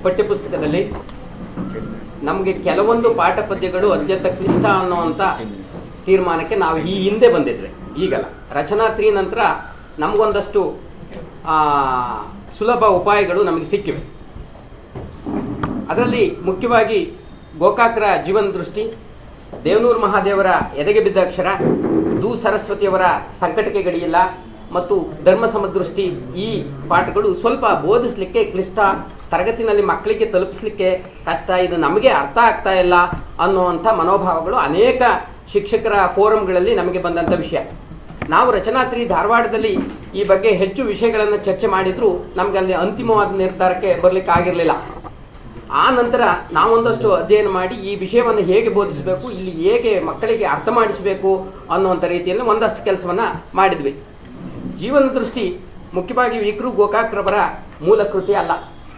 ಪಠ್ಯಪುಸ್ತಕದಲ್ಲಿ ನಮಗೆ ಕೆಲವೊಂದು ಪಾಠ ಪದ್ಯಗಳು ಅತ್ಯಂತ ಕ್ಲಿಷ್ಟ ಅನ್ನುವಂಥ ತೀರ್ಮಾನಕ್ಕೆ ನಾವು ಈ ಹಿಂದೆ ಬಂದಿದ್ವಿ ಈಗಲ್ಲ ರಚನಾ ತ್ರೀ ನಂತರ ನಮಗೊಂದಷ್ಟು ಆ, ಸುಲಭ ಉಪಾಯಗಳು ನಮಗೆ ಸಿಕ್ಕಿವೆ ಅದರಲ್ಲಿ ಮುಖ್ಯವಾಗಿ ಗೋಕಾಕ್ರ ಜೀವನ ದೃಷ್ಟಿ ದೇವನೂರು ಮಹಾದೇವರ ಎದೆಗೆ ಬಿದ್ದ ಅಕ್ಷರ ದು ಸರಸ್ವತಿಯವರ ಸಂಕಟಕ್ಕೆ ಗಡಿಯಿಲ್ಲ ಮತ್ತು ಧರ್ಮ ಸಮದೃಷ್ಟಿ ಈ ಪಾಠಗಳು ಸ್ವಲ್ಪ ಬೋಧಿಸಲಿಕ್ಕೆ ಕ್ಲಿಷ್ಟ ತರಗತಿನಲ್ಲಿ ಮಕ್ಕಳಿಗೆ ತಲುಪಿಸ್ಲಿಕ್ಕೆ ಕಷ್ಟ ಇದು ನಮಗೆ ಅರ್ಥ ಆಗ್ತಾ ಇಲ್ಲ ಅನ್ನುವಂಥ ಮನೋಭಾವಗಳು ಅನೇಕ ಶಿಕ್ಷಕರ ಫೋರಂಗಳಲ್ಲಿ ನಮಗೆ ಬಂದಂಥ ವಿಷಯ ನಾವು ರಚನಾತ್ರಿ ಧಾರವಾಡದಲ್ಲಿ ಈ ಬಗ್ಗೆ ಹೆಚ್ಚು ವಿಷಯಗಳನ್ನು ಚರ್ಚೆ ಮಾಡಿದ್ರು ನಮ್ಗೆ ಅಲ್ಲಿ ಅಂತಿಮವಾದ ನಿರ್ಧಾರಕ್ಕೆ ಬರ್ಲಿಕ್ಕೆ ಆಗಿರಲಿಲ್ಲ ಆ ನಂತರ ನಾವೊಂದಷ್ಟು ಅಧ್ಯಯನ ಮಾಡಿ ಈ ವಿಷಯವನ್ನು ಹೇಗೆ ಬೋಧಿಸಬೇಕು ಇಲ್ಲಿ ಹೇಗೆ ಮಕ್ಕಳಿಗೆ ಅರ್ಥ ಮಾಡಿಸಬೇಕು ಅನ್ನುವಂಥ ರೀತಿಯಲ್ಲಿ ಒಂದಷ್ಟು ಕೆಲಸವನ್ನ ಮಾಡಿದ್ವಿ ಜೀವನ ದೃಷ್ಟಿ ಮುಖ್ಯವಾಗಿ ವಿಕ್ರು ಗೋಕಾಕ್ರವರ ಮೂಲ ಕೃತಿ ಅಲ್ಲ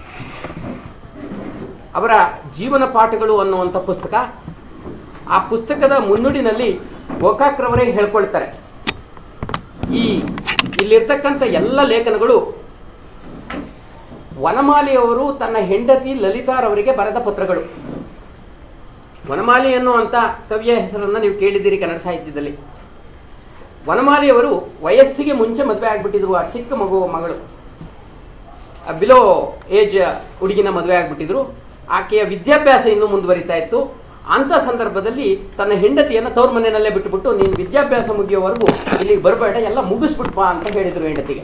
ಅವರ ಜೀವನ ಪಾಠಗಳು ಅನ್ನುವಂಥ ಪುಸ್ತಕ ಆ ಪುಸ್ತಕದ ಮುನ್ನುಡಿನಲ್ಲಿ ಗೋಕಾಕ್ರವರೇ ಹೇಳ್ಕೊಳ್ತಾರೆ ಈ ಇಲ್ಲಿರ್ತಕ್ಕಂಥ ಎಲ್ಲ ಲೇಖನಗಳು ವನಮಾಲಿಯವರು ತನ್ನ ಹೆಂಡತಿ ಲಲಿತಾರವರಿಗೆ ಬರೆದ ಪತ್ರಗಳು ವನಮಾಲಿ ಎನ್ನುವಂಥ ಕವಿಯ ಹೆಸರನ್ನು ನೀವು ಕೇಳಿದ್ದೀರಿ ಕನ್ನಡ ಸಾಹಿತ್ಯದಲ್ಲಿ ವನಮಾಲಿಯವರು ವಯಸ್ಸಿಗೆ ಮುಂಚೆ ಮದುವೆ ಆಗ್ಬಿಟ್ಟಿದ್ರು ಆ ಚಿಕ್ಕ ಮಗು ಮಗಳು ಬಿಲೋ ಏಜ್ ಹುಡುಗಿನ ಮದುವೆ ಆಗ್ಬಿಟ್ಟಿದ್ರು ಆಕೆಯ ವಿದ್ಯಾಭ್ಯಾಸ ಇನ್ನೂ ಮುಂದುವರಿತಾ ಇತ್ತು ಅಂಥ ಸಂದರ್ಭದಲ್ಲಿ ತನ್ನ ಹೆಂಡತಿಯನ್ನು ತವ್ರ ಮನೆಯಲ್ಲೇ ಬಿಟ್ಟುಬಿಟ್ಟು ನೀನು ವಿದ್ಯಾಭ್ಯಾಸ ಮುಗಿಯೋವರೆಗೂ ಇಲ್ಲಿಗೆ ಬರಬೇಡ ಎಲ್ಲ ಮುಗಿಸ್ಬಿಟ್ಬಾ ಅಂತ ಹೇಳಿದರು ಹೆಂಡತಿಗೆ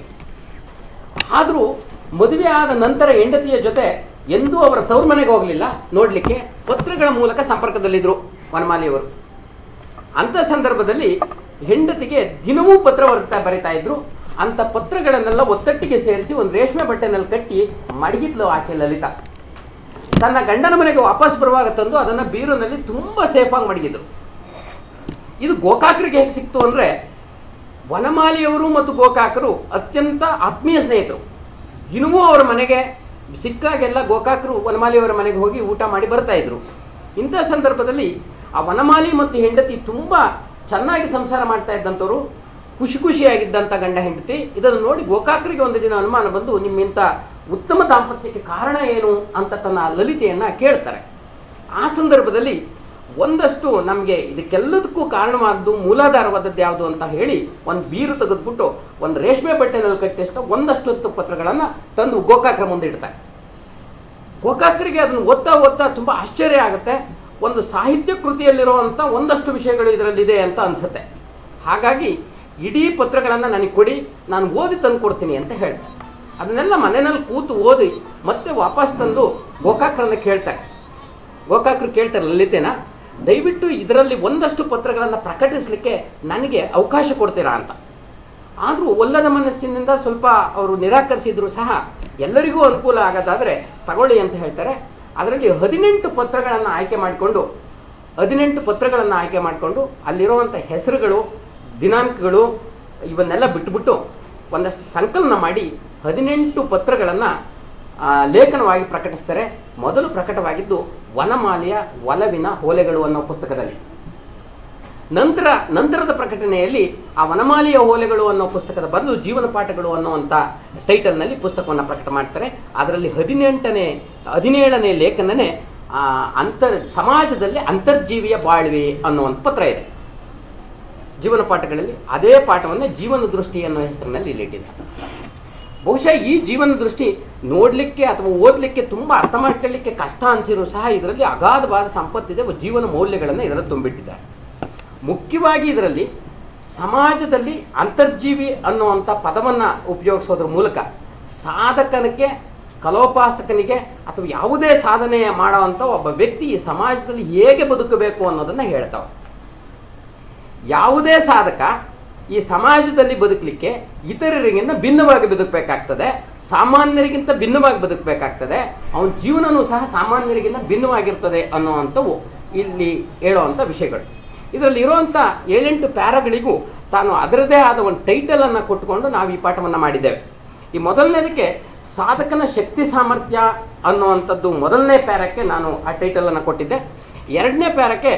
ಆದರೂ ಮದುವೆ ಆದ ನಂತರ ಹೆಂಡತಿಯ ಜೊತೆ ಎಂದೂ ಅವರ ತವ್ರ ಮನೆಗೆ ಹೋಗಲಿಲ್ಲ ನೋಡಲಿಕ್ಕೆ ಪತ್ರಗಳ ಮೂಲಕ ಸಂಪರ್ಕದಲ್ಲಿದ್ದರು ವನಮಾಲಿಯವರು ಅಂಥ ಸಂದರ್ಭದಲ್ಲಿ ಹೆಂಡತಿಗೆ ದಿನವೂ ಪತ್ರ ಬರುತ್ತಾ ಬರಿತಾ ಇದ್ರು ಅಂಥ ಪತ್ರಗಳನ್ನೆಲ್ಲ ಒತ್ತಟ್ಟಿಗೆ ಸೇರಿಸಿ ಒಂದು ರೇಷ್ಮೆ ಬಟ್ಟೆನಲ್ಲಿ ಕಟ್ಟಿ ಮಡಗಿದ್ಲು ಆಕೆ ಲಲಿತಾ ತನ್ನ ಗಂಡನ ಮನೆಗೆ ವಾಪಸ್ ಬರುವಾಗ ತಂದು ಅದನ್ನು ಬೀರುನಲ್ಲಿ ತುಂಬ ಸೇಫಾಗಿ ಮಡಗಿದ್ರು ಇದು ಗೋಕಾಕರಿಗೆ ಹೇಗೆ ಸಿಕ್ತು ಅಂದರೆ ವನಮಾಲಿಯವರು ಮತ್ತು ಗೋಕಾಕರು ಅತ್ಯಂತ ಆತ್ಮೀಯ ಸ್ನೇಹಿತರು ದಿನವೂ ಅವರ ಮನೆಗೆ ಸಿಕ್ಕಾಗೆಲ್ಲ ಗೋಕಾಕರು ವನಮಾಲಿಯವರ ಮನೆಗೆ ಹೋಗಿ ಊಟ ಮಾಡಿ ಬರ್ತಾ ಇದ್ರು ಇಂಥ ಸಂದರ್ಭದಲ್ಲಿ ಆ ವನಮಾಲಿ ಮತ್ತು ಹೆಂಡತಿ ತುಂಬ ಚೆನ್ನಾಗಿ ಸಂಸಾರ ಮಾಡ್ತಾ ಇದ್ದಂಥವ್ರು ಖುಷಿ ಖುಷಿಯಾಗಿದ್ದಂಥ ಗಂಡ ಹೆಂಡತಿ ಇದನ್ನು ನೋಡಿ ಗೋಕಾಕರಿಗೆ ಒಂದು ದಿನ ಅನುಮಾನ ಬಂದು ನಿಮ್ಮಿಂಥ ಉತ್ತಮ ದಾಂಪತ್ಯಕ್ಕೆ ಕಾರಣ ಏನು ಅಂತ ತನ್ನ ಲಲಿತೆಯನ್ನು ಕೇಳ್ತಾರೆ ಆ ಸಂದರ್ಭದಲ್ಲಿ ಒಂದಷ್ಟು ನಮಗೆ ಇದಕ್ಕೆಲ್ಲದಕ್ಕೂ ಕಾರಣವಾದ್ದು ಮೂಲಾಧಾರವಾದದ್ದು ಯಾವುದು ಅಂತ ಹೇಳಿ ಒಂದು ಬೀರು ತೆಗೆದುಬಿಟ್ಟು ಒಂದು ರೇಷ್ಮೆ ಬಟ್ಟೆನಲ್ಲಿ ಕಟ್ಟಿಷ್ಟು ಒಂದಷ್ಟು ಹೊತ್ತು ಪತ್ರಗಳನ್ನು ತಂದು ಗೋಕಾಕ್ರ ಮುಂದೆ ಇಡ್ತಾರೆ ಗೋಕಾಕರಿಗೆ ಅದನ್ನು ಓದ್ತಾ ಓದ್ತಾ ತುಂಬ ಆಶ್ಚರ್ಯ ಆಗುತ್ತೆ ಒಂದು ಸಾಹಿತ್ಯ ಕೃತಿಯಲ್ಲಿರುವಂಥ ಒಂದಷ್ಟು ವಿಷಯಗಳು ಇದರಲ್ಲಿದೆ ಅಂತ ಅನಿಸುತ್ತೆ ಹಾಗಾಗಿ ಇಡೀ ಪತ್ರಗಳನ್ನು ನನಗೆ ಕೊಡಿ ನಾನು ಓದಿ ತಂದು ಕೊಡ್ತೀನಿ ಅಂತ ಹೇಳ್ತಾರೆ ಅದನ್ನೆಲ್ಲ ಮನೆಯಲ್ಲಿ ಕೂತು ಓದಿ ಮತ್ತೆ ವಾಪಸ್ ತಂದು ಗೋಕಾಕ್ರನ್ನ ಕೇಳ್ತಾರೆ ಗೋಕಾಕರು ಕೇಳ್ತಾರೆ ಲಲಿತೆನ ದಯವಿಟ್ಟು ಇದರಲ್ಲಿ ಒಂದಷ್ಟು ಪತ್ರಗಳನ್ನು ಪ್ರಕಟಿಸಲಿಕ್ಕೆ ನನಗೆ ಅವಕಾಶ ಕೊಡ್ತೀರಾ ಅಂತ ಆದರೂ ಒಲ್ಲದ ಮನಸ್ಸಿನಿಂದ ಸ್ವಲ್ಪ ಅವರು ನಿರಾಕರಿಸಿದ್ರು ಸಹ ಎಲ್ಲರಿಗೂ ಅನುಕೂಲ ಆಗೋದಾದರೆ ತಗೊಳ್ಳಿ ಅಂತ ಹೇಳ್ತಾರೆ ಅದರಲ್ಲಿ ಹದಿನೆಂಟು ಪತ್ರಗಳನ್ನು ಆಯ್ಕೆ ಮಾಡಿಕೊಂಡು ಹದಿನೆಂಟು ಪತ್ರಗಳನ್ನು ಆಯ್ಕೆ ಮಾಡಿಕೊಂಡು ಅಲ್ಲಿರುವಂಥ ಹೆಸರುಗಳು ದಿನಾಂಕಗಳು ಇವನ್ನೆಲ್ಲ ಬಿಟ್ಟುಬಿಟ್ಟು ಒಂದಷ್ಟು ಸಂಕಲನ ಮಾಡಿ ಹದಿನೆಂಟು ಪತ್ರಗಳನ್ನು ಲೇಖನವಾಗಿ ಪ್ರಕಟಿಸ್ತಾರೆ ಮೊದಲು ಪ್ರಕಟವಾಗಿದ್ದು ವನಮಾಲೆಯ ಒಲವಿನ ಹೋಲೆಗಳು ಅನ್ನೋ ಪುಸ್ತಕದಲ್ಲಿ ನಂತರ ನಂತರದ ಪ್ರಕಟಣೆಯಲ್ಲಿ ಆ ವನಮಾಲೆಯ ಹೋಲೆಗಳು ಅನ್ನೋ ಪುಸ್ತಕದ ಬದಲು ಜೀವನ ಪಾಠಗಳು ಅನ್ನುವಂಥ ಟೈಟಲ್ನಲ್ಲಿ ಪುಸ್ತಕವನ್ನು ಪ್ರಕಟ ಮಾಡ್ತಾರೆ ಅದರಲ್ಲಿ ಹದಿನೆಂಟನೇ ಹದಿನೇಳನೇ ಲೇಖನನೇ ಆ, ಅಂತರ್ ಸಮಾಜದಲ್ಲಿ ಅಂತರ್ಜೀವಿಯ ಬಾಳ್ವೆ ಅನ್ನುವಂಥ ಪತ್ರ ಇದೆ ಜೀವನ ಪಾಠಗಳಲ್ಲಿ ಅದೇ ಪಾಠವನ್ನೇ ಜೀವನ ದೃಷ್ಟಿ ಅನ್ನೋ ಹೆಸರಿನಲ್ಲಿ ಇಲ್ಲಿಟ್ಟಿದ್ದಾರೆ ಬಹುಶಃ ಈ ಜೀವನ ದೃಷ್ಟಿ ನೋಡಲಿಕ್ಕೆ ಅಥವಾ ಓದಲಿಕ್ಕೆ ತುಂಬ ಅರ್ಥ ಮಾಡ್ಕೊಳ್ಳಿಕ್ಕೆ ಕಷ್ಟ ಅನಿಸಿದ್ರು ಸಹ ಇದರಲ್ಲಿ ಅಗಾಧವಾದ ಸಂಪತ್ತಿದೆ ಜೀವನ ಮೌಲ್ಯಗಳನ್ನು ಇದರಲ್ಲಿ ತುಂಬಿಟ್ಟಿದ್ದಾರೆ ಮುಖ್ಯವಾಗಿ ಇದರಲ್ಲಿ ಸಮಾಜದಲ್ಲಿ ಅಂತರ್ಜೀವಿ ಅನ್ನುವಂಥ ಪದವನ್ನು ಉಪಯೋಗಿಸೋದ್ರ ಮೂಲಕ ಸಾಧಕನಿಗೆ ಕಲೋಪಾಸಕನಿಗೆ ಅಥವಾ ಯಾವುದೇ ಸಾಧನೆ ಮಾಡೋವಂಥ ಒಬ್ಬ ವ್ಯಕ್ತಿ ಈ ಸಮಾಜದಲ್ಲಿ ಹೇಗೆ ಬದುಕಬೇಕು ಅನ್ನೋದನ್ನು ಹೇಳ್ತಾವೆ ಯಾವುದೇ ಸಾಧಕ ಈ ಸಮಾಜದಲ್ಲಿ ಬದುಕಲಿಕ್ಕೆ ಇತರರಿಗಿಂತ ಭಿನ್ನವಾಗಿ ಬದುಕಬೇಕಾಗ್ತದೆ ಸಾಮಾನ್ಯರಿಗಿಂತ ಭಿನ್ನವಾಗಿ ಬದುಕಬೇಕಾಗ್ತದೆ ಅವನ ಜೀವನನೂ ಸಹ ಸಾಮಾನ್ಯರಿಗಿಂತ ಭಿನ್ನವಾಗಿರ್ತದೆ ಅನ್ನುವಂಥವು ಇಲ್ಲಿ ಹೇಳುವಂಥ ವಿಷಯಗಳು ಇದರಲ್ಲಿ ಇರುವಂಥ ಏಳೆಂಟು ಪ್ಯಾರಾಗಳಿಗೂ ತಾನು ಅದರದೇ ಆದ ಒಂದು ಟೈಟಲನ್ನು ಕೊಟ್ಟುಕೊಂಡು ನಾವು ಈ ಪಾಠವನ್ನು ಮಾಡಿದ್ದೇವೆ ಈ ಮೊದಲನೇದಕ್ಕೆ ಸಾಧಕನ ಶಕ್ತಿ ಸಾಮರ್ಥ್ಯ ಅನ್ನುವಂಥದ್ದು ಮೊದಲನೇ ಪ್ಯಾರಕ್ಕೆ ನಾನು ಆ ಟೈಟಲನ್ನು ಕೊಟ್ಟಿದ್ದೆ ಎರಡನೇ ಪ್ಯಾರಕ್ಕೆ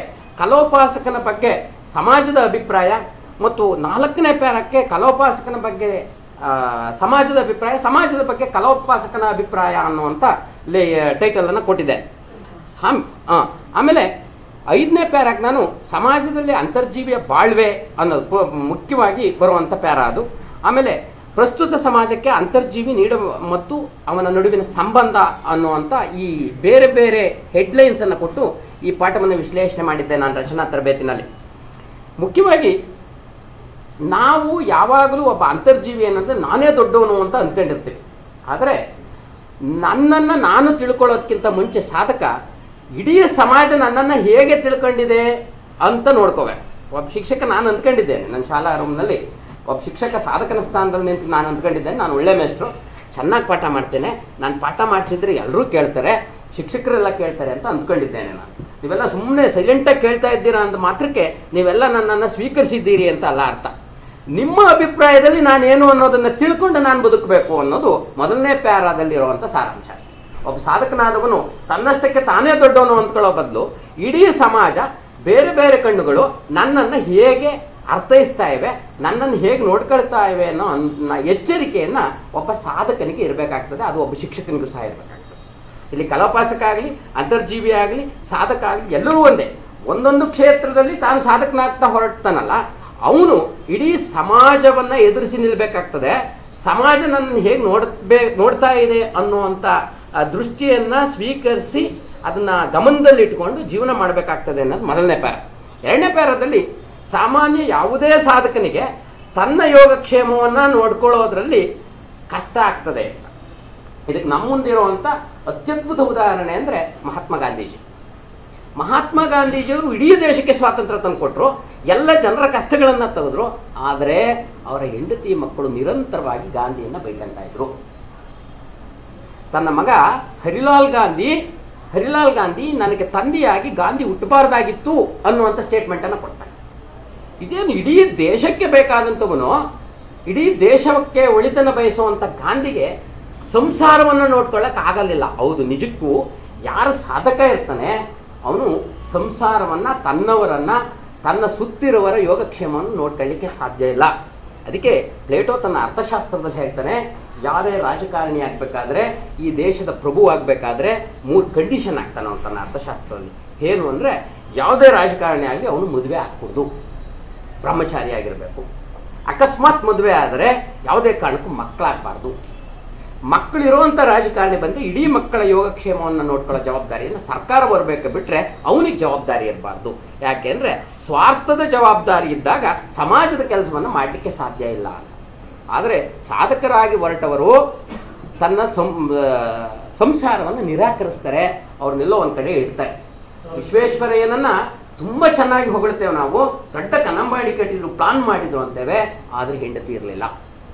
ಕಲೋಪಾಸಕನ ಬಗ್ಗೆ ಸಮಾಜದ ಅಭಿಪ್ರಾಯ ಮತ್ತು ನಾಲ್ಕನೇ ಪ್ಯಾರಕ್ಕೆ ಕಲೋಪಾಸಕನ ಬಗ್ಗೆ ಆ, ಸಮಾಜದ ಅಭಿಪ್ರಾಯ ಸಮಾಜದ ಬಗ್ಗೆ ಕಲೋಪಾಸಕನ ಅಭಿಪ್ರಾಯ ಅನ್ನುವಂಥ ಲೇ ಟೈಟಲನ್ನು ಕೊಟ್ಟಿದೆ ಹಾಂ ಹಾಂ ಆಮೇಲೆ ಐದನೇ ಪ್ಯಾರಾಗ್ ನಾನು ಸಮಾಜದಲ್ಲಿ ಅಂತರ್ಜೀವಿಯ ಬಾಳ್ವೆ ಅನ್ನೋದು ಪು- ಮುಖ್ಯವಾಗಿ ಬರುವಂಥ ಪ್ಯಾರ ಅದು ಆಮೇಲೆ ಪ್ರಸ್ತುತ ಸಮಾಜಕ್ಕೆ ಅಂತರ್ಜೀವಿ ನೀಡುವ ಮತ್ತು ಅವನ ನಡುವಿನ ಸಂಬಂಧ ಅನ್ನುವಂಥ ಈ ಬೇರೆ ಬೇರೆ ಹೆಡ್ಲೈನ್ಸನ್ನು ಕೊಟ್ಟು ಈ ಪಾಠವನ್ನು ವಿಶ್ಲೇಷಣೆ ಮಾಡಿದ್ದೆ ನಾನು ರಚನಾ ತರಬೇತಿನಲ್ಲಿ ಮುಖ್ಯವಾಗಿ ನಾವು ಯಾವಾಗಲೂ ಒಬ್ಬ ಅಂತರ್ಜೀವಿ ಏನಂದ್ರೆ ನಾನೇ ದೊಡ್ಡವನು ಅಂತ ಅಂದ್ಕೊಂಡಿರ್ತೀವಿ ಆದರೆ ನನ್ನನ್ನು ನಾನು ತಿಳ್ಕೊಳ್ಳೋದಕ್ಕಿಂತ ಮುಂಚೆ ಸಾಧಕ ಇಡೀ ಸಮಾಜ ನನ್ನನ್ನು ಹೇಗೆ ತಿಳ್ಕೊಂಡಿದೆ ಅಂತ ನೋಡ್ಕೋಬೇಕು ಒಬ್ಬ ಶಿಕ್ಷಕ ನಾನು ಅಂದ್ಕೊಂಡಿದ್ದೇನೆ ನನ್ನ ಶಾಲಾ ರೂಮ್ನಲ್ಲಿ ಒಬ್ಬ ಶಿಕ್ಷಕ ಸಾಧಕನ ಸ್ಥಾನದಲ್ಲಿ ನಿಂತು ನಾನು ಅಂದ್ಕೊಂಡಿದ್ದೇನೆ ನಾನು ಒಳ್ಳೆ ಮೇಷ್ಟ್ರು ಚೆನ್ನಾಗಿ ಪಾಠ ಮಾಡ್ತೇನೆ ನಾನು ಪಾಠ ಮಾಡ್ತಿದ್ರೆ ಎಲ್ಲರೂ ಕೇಳ್ತಾರೆ ಶಿಕ್ಷಕರೆಲ್ಲ ಕೇಳ್ತಾರೆ ಅಂತ ಅಂದ್ಕೊಂಡಿದ್ದೇನೆ ನಾನು ನೀವೆಲ್ಲ ಸುಮ್ಮನೆ ಸೈಲೆಂಟಾಗಿ ಕೇಳ್ತಾ ಇದ್ದೀರಾ ಅಂದ ಮಾತ್ರಕ್ಕೆ ನೀವೆಲ್ಲ ನನ್ನನ್ನು ಸ್ವೀಕರಿಸಿದ್ದೀರಿ ಅಂತ ಅಲ್ಲ ಅರ್ಥ ನಿಮ್ಮ ಅಭಿಪ್ರಾಯದಲ್ಲಿ ನಾನೇನು ಅನ್ನೋದನ್ನು ತಿಳ್ಕೊಂಡು ನಾನು ಬದುಕಬೇಕು ಅನ್ನೋದು ಮೊದಲನೇ ಪ್ಯಾರಾದಲ್ಲಿರುವಂಥ ಸಾರಾಂಶ ಅಷ್ಟೆ. ಒಬ್ಬ ಸಾಧಕನಾದವನು ತನ್ನಷ್ಟಕ್ಕೆ ತಾನೇ ದೊಡ್ಡವನು ಅಂದ್ಕೊಳ್ಳೋ ಬದಲು ಇಡೀ ಸಮಾಜ ಬೇರೆ ಬೇರೆ ಕಣ್ಣುಗಳು ನನ್ನನ್ನು ಹೇಗೆ ಅರ್ಥೈಸ್ತಾ ಇವೆ ನನ್ನನ್ನು ಹೇಗೆ ನೋಡ್ಕೊಳ್ತಾ ಇವೆ ಅನ್ನೋ ಅನ್ನ ಎಚ್ಚರಿಕೆಯನ್ನು ಒಬ್ಬ ಸಾಧಕನಿಗೆ ಇರಬೇಕಾಗ್ತದೆ ಅದು ಒಬ್ಬ ಶಿಕ್ಷಕನಿಗೂ ಸಹ ಇರಬೇಕಾಗ್ತದೆ ಇಲ್ಲಿ ಕಲಾಪಾಸಕ ಆಗಲಿ ಅಂತರ್ಜೀವಿ ಆಗಲಿ ಸಾಧಕ ಆಗಲಿ ಎಲ್ಲರೂ ಒಂದೇ ಒಂದೊಂದು ಕ್ಷೇತ್ರದಲ್ಲಿ ತಾನು ಸಾಧಕನಾಗ್ತಾ ಹೊರಡ್ತಾನಲ್ಲ ಅವನು ಇಡೀ ಸಮಾಜವನ್ನ ಎದುರಿಸಿ ನಿಲ್ಬೇಕಾಗ್ತದೆ ಸಮಾಜ ನನ್ನ ಹೇಗೆ ನೋಡ್ಬೇ ನೋಡ್ತಾ ಇದೆ ಅನ್ನುವಂಥ ಆ ದೃಷ್ಟಿಯನ್ನ ಸ್ವೀಕರಿಸಿ ಅದನ್ನ ಗಮನದಲ್ಲಿ ಇಟ್ಕೊಂಡು ಜೀವನ ಮಾಡಬೇಕಾಗ್ತದೆ ಅನ್ನೋದು ಮೊದಲನೇ ಪ್ಯಾರ ಎರಡನೇ ಪ್ಯಾರದಲ್ಲಿ ಸಾಮಾನ್ಯ ಯಾವುದೇ ಸಾಧಕನಿಗೆ ತನ್ನ ಯೋಗಕ್ಷೇಮವನ್ನ ನೋಡ್ಕೊಳ್ಳೋದ್ರಲ್ಲಿ ಕಷ್ಟ ಆಗ್ತದೆ ಅಂತ ಇದಕ್ಕೆ ನಮ್ಮ ಮುಂದಿರುವಂಥ ಅತ್ಯದ್ಭುತ ಉದಾಹರಣೆ ಅಂದರೆ ಮಹಾತ್ಮ ಗಾಂಧೀಜಿ ಮಹಾತ್ಮ ಗಾಂಧೀಜಿಯವರು ಇಡೀ ದೇಶಕ್ಕೆ ಸ್ವಾತಂತ್ರ್ಯ ತಂದುಕೊಟ್ರು ಎಲ್ಲ ಜನರ ಕಷ್ಟಗಳನ್ನು ತೆಗೆದ್ರು ಆದರೆ ಅವರ ಹೆಂಡತಿ ಮಕ್ಕಳು ನಿರಂತರವಾಗಿ ಗಾಂಧಿಯನ್ನು ಬೈಕಂತ ಇದ್ರು ತನ್ನ ಮಗ ಹರಿಲಾಲ್ ಗಾಂಧಿ ಹರಿಲಾಲ್ ಗಾಂಧಿ ನನಗೆ ತಂದೆಯಾಗಿ ಗಾಂಧಿ ಹುಟ್ಟಬಾರ್ದಾಗಿತ್ತು ಅನ್ನುವಂಥ ಸ್ಟೇಟ್ಮೆಂಟನ್ನು ಕೊಡ್ತಾನೆ ಇದೇನು ಇಡೀ ದೇಶಕ್ಕೆ ಬೇಕಾದಂಥವನು ಇಡೀ ದೇಶಕ್ಕೆ ಒಳಿತನ ಬಯಸುವಂಥ ಗಾಂಧಿಗೆ ಸಂಸಾರವನ್ನು ನೋಡ್ಕೊಳ್ಳೋಕೆ ಆಗಲಿಲ್ಲ ಹೌದು ನಿಜಕ್ಕೂ ಯಾರು ಸಾಧಕ ಇರ್ತಾನೆ ಅವನು ಸಂಸಾರವನ್ನು ತನ್ನವರನ್ನ ತನ್ನ ಸುತ್ತಿರುವರ ಯೋಗಕ್ಷೇಮವನ್ನು ನೋಡ್ಕೊಳ್ಳಿಕ್ಕೆ ಸಾಧ್ಯ ಇಲ್ಲ ಅದಕ್ಕೆ ಪ್ಲೇಟೋ ತನ್ನ ಅರ್ಥಶಾಸ್ತ್ರದಲ್ಲಿ ಹೇಳ್ತಾನೆ ಯಾರೇ ರಾಜಕಾರಣಿ ಆಗಬೇಕಾದ್ರೆ ಈ ದೇಶದ ಪ್ರಭು ಆಗಬೇಕಾದ್ರೆ ಮೂರು ಕಂಡೀಷನ್ ಆಗ್ತಾನೆ ಅವನು ತನ್ನ ಅರ್ಥಶಾಸ್ತ್ರದಲ್ಲಿ ಏನು ಅಂದರೆ ಯಾವುದೇ ರಾಜಕಾರಣಿ ಆಗಲಿ ಅವನು ಮದುವೆ ಆಗ್ಕೂಡ್ದು ಬ್ರಹ್ಮಚಾರಿ ಆಗಿರಬೇಕು ಅಕಸ್ಮಾತ್ ಮದುವೆ ಆದರೆ ಯಾವುದೇ ಕಾರಣಕ್ಕೂ ಮಕ್ಕಳಾಗಬಾರ್ದು ಮಕ್ಕಳಿರುವಂಥ ರಾಜಕಾರಣಿ ಬಂದರೆ ಇಡೀ ಮಕ್ಕಳ ಯೋಗಕ್ಷೇಮವನ್ನು ನೋಡ್ಕೊಳ್ಳೋ ಜವಾಬ್ದಾರಿಯನ್ನು ಸರ್ಕಾರ ಬರಬೇಕು ಬಿಟ್ಟರೆ ಅವನಿಗೆ ಜವಾಬ್ದಾರಿ ಇರಬಾರ್ದು ಯಾಕೆಂದರೆ ಸ್ವಾರ್ಥದ ಜವಾಬ್ದಾರಿ ಇದ್ದಾಗ ಸಮಾಜದ ಕೆಲಸವನ್ನು ಮಾಡಲಿಕ್ಕೆ ಸಾಧ್ಯ ಇಲ್ಲ ಅಂತ ಆದರೆ ಸಾಧಕರಾಗಿ ಹೊರಟವರು ತನ್ನ ಸಂ ಆ, ಸಂಸಾರವನ್ನು ನಿರಾಕರಿಸ್ತಾರೆ ಅವ್ರನ್ನೆಲ್ಲೋ ಒಂದು ಕಡೆ ಇಡ್ತಾರೆ ವಿಶ್ವೇಶ್ವರಯ್ಯನನ್ನ ತುಂಬ ಚೆನ್ನಾಗಿ ಹೊಗಳ್ತೇವೆ ನಾವು ದೊಡ್ಡ ಕನ್ನಂಬಾಡಿ ಕಟ್ಟಿದ್ರು ಪ್ಲಾನ್ ಮಾಡಿದ್ರು ಅಂತೇವೆ ಆದರೆ ಹೆಂಡತಿ ಇರಲಿಲ್ಲ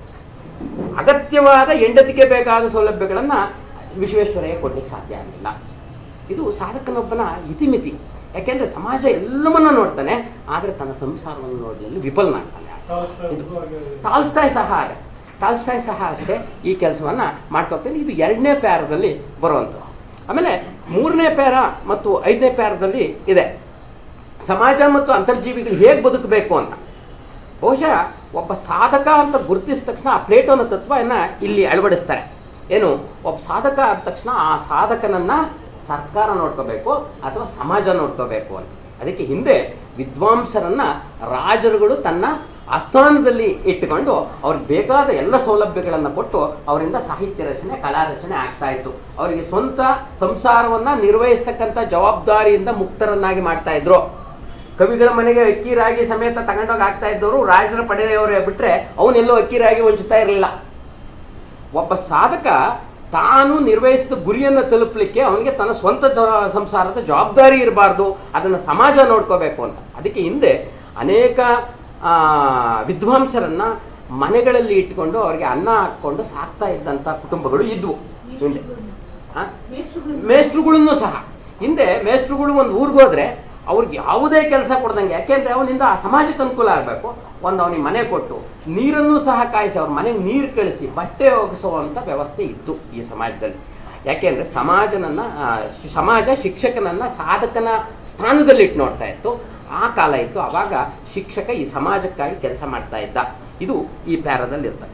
ಅಗತ್ಯವಾದ ಹೆಂಡತಿಗೆ ಬೇಕಾದ ಸೌಲಭ್ಯಗಳನ್ನು ವಿಶ್ವೇಶ್ವರಯ್ಯ ಕೊಡ್ಲಿಕ್ಕೆ ಸಾಧ್ಯ ಆಗಲಿಲ್ಲ ಇದು ಸಾಧಕನೊಬ್ಬನ ಇತಿಮಿತಿ ಯಾಕೆಂದ್ರೆ ಸಮಾಜ ಎಲ್ಲವನ್ನ ನೋಡ್ತಾನೆ ಆದರೆ ತನ್ನ ಸಂಸಾರವನ್ನು ನೋಡಲಿ ವಿಫಲನಾಗ್ತಾನೆ ಇದು ಟಾಲ್ಸ್ಟಾಯ್ ಸಹ ಹಾಗೆ ಟಾಲ್ಸ್ಟಾಯ್ ಸಹ ಅಷ್ಟೇ ಈ ಕೆಲಸವನ್ನ ಮಾಡ್ತಾ ಹೋಗ್ತಾನೆ ಇದು ಎರಡನೇ ಪ್ಯಾರದಲ್ಲಿ ಬರುವಂಥದ್ದು ಆಮೇಲೆ ಮೂರನೇ ಪ್ಯಾರ ಮತ್ತು ಐದನೇ ಪ್ಯಾರದಲ್ಲಿ ಇದೆ ಸಮಾಜ ಮತ್ತು ಅಂತರ್ಜೀವಿಗಳು ಹೇಗೆ ಬದುಕಬೇಕು ಅಂತ ಬಹುಶಃ ಒಬ್ಬ ಸಾಧಕ ಅಂತ ಗುರುತಿಸಿದ ತಕ್ಷಣ ಆ ಪ್ಲೇಟೋನ ತತ್ವವನ್ನು ಇಲ್ಲಿ ಅಳವಡಿಸ್ತಾರೆ ಏನು ಒಬ್ಬ ಸಾಧಕ ಆದ ತಕ್ಷಣ ಆ ಸಾಧಕನನ್ನ ಸರ್ಕಾರ ನೋಡ್ಕೋಬೇಕು ಅಥವಾ ಸಮಾಜ ನೋಡ್ಕೋಬೇಕು ಅಂತ ಅದಕ್ಕೆ ಹಿಂದೆ ವಿದ್ವಾಂಸರನ್ನ ರಾಜರುಗಳು ತನ್ನ ಆಸ್ಥಾನದಲ್ಲಿ ಇಟ್ಟುಕೊಂಡು ಅವ್ರಿಗೆ ಬೇಕಾದ ಎಲ್ಲ ಸೌಲಭ್ಯಗಳನ್ನು ಕೊಟ್ಟು ಅವರಿಂದ ಸಾಹಿತ್ಯ ರಚನೆ ಕಲಾ ರಚನೆ ಆಗ್ತಾ ಇತ್ತು ಅವರಿಗೆ ಸ್ವಂತ ಸಂಸಾರವನ್ನ ನಿರ್ವಹಿಸ್ತಕ್ಕಂಥ ಜವಾಬ್ದಾರಿಯಿಂದ ಮುಕ್ತರನ್ನಾಗಿ ಮಾಡ್ತಾ ಇದ್ರು ಕವಿಗಳ ಮನೆಗೆ ಅಕ್ಕಿ ರಾಗಿ ಸಮೇತ ತಗೊಂಡೋಗಿ ಆಗ್ತಾ ಇದ್ದವರು ರಾಜರ ಪಡೆಯವರೇ ಬಿಟ್ರೆ ಅವನೆಲ್ಲೋ ಅಕ್ಕಿ ರಾಗಿ ವಂಚುತ್ತಾ ಇರಲಿಲ್ಲ ಒಬ್ಬ ಸಾಧಕ ತಾನು ನಿರ್ವಹಿಸಿದ ಗುರಿಯನ್ನು ತಲುಪಲಿಕ್ಕೆ ಅವನಿಗೆ ತನ್ನ ಸ್ವಂತ ಜ- ಸಂಸಾರದ ಜವಾಬ್ದಾರಿ ಇರಬಾರ್ದು ಅದನ್ನು ಸಮಾಜ ನೋಡ್ಕೋಬೇಕು ಅಂತ ಅದಕ್ಕೆ ಹಿಂದೆ ಅನೇಕ ಆ, ವಿದ್ವಾಂಸರನ್ನ ಮನೆಗಳಲ್ಲಿ ಇಟ್ಕೊಂಡು ಅವರಿಗೆ ಅನ್ನ ಹಾಕ್ಕೊಂಡು ಸಾಕ್ತಾ ಇದ್ದಂಥ ಕುಟುಂಬಗಳು ಇದ್ವು ಹಿಂದೆ ಆ? ಮೇಷ್ಟ್ರುಗಳನ್ನು ಸಹ ಹಿಂದೆ ಮೇಷ್ಟ್ರುಗಳು ಒಂದು ಊರಿಗೆ ಹೋದ್ರೆ ಅವ್ರಿಗೆ ಯಾವುದೇ ಕೆಲಸ ಕೊಡ್ದಂಗೆ ಯಾಕೆಂದ್ರೆ ಅವನಿಂದ ಆ ಸಮಾಜಕ್ಕೆ ಅನುಕೂಲ ಆಗಬೇಕು ಒಂದು ಅವನಿಗೆ ಮನೆ ಕೊಟ್ಟು ನೀರನ್ನು ಸಹ ಕಾಯಿಸಿ ಅವ್ರ ಮನೆಗೆ ನೀರು ಕಳಿಸಿ ಬಟ್ಟೆ ಒಗೆಸುವಂಥ ವ್ಯವಸ್ಥೆ ಇತ್ತು ಈ ಸಮಾಜದಲ್ಲಿ ಯಾಕೆಂದ್ರೆ ಸಮಾಜನನ್ನ ಆ, ಶಿ- ಸಮಾಜ ಶಿಕ್ಷಕನನ್ನ ಸಾಧಕನ ಸ್ಥಾನದಲ್ಲಿ ಇಟ್ಟು ನೋಡ್ತಾ ಇತ್ತು ಆ ಕಾಲ ಇತ್ತು ಅವಾಗ ಶಿಕ್ಷಕ ಈ ಸಮಾಜಕ್ಕಾಗಿ ಕೆಲಸ ಮಾಡ್ತಾ ಇದ್ದ ಇದು ಈ ಪ್ಯಾರದಲ್ಲಿ ಇರ್ತದೆ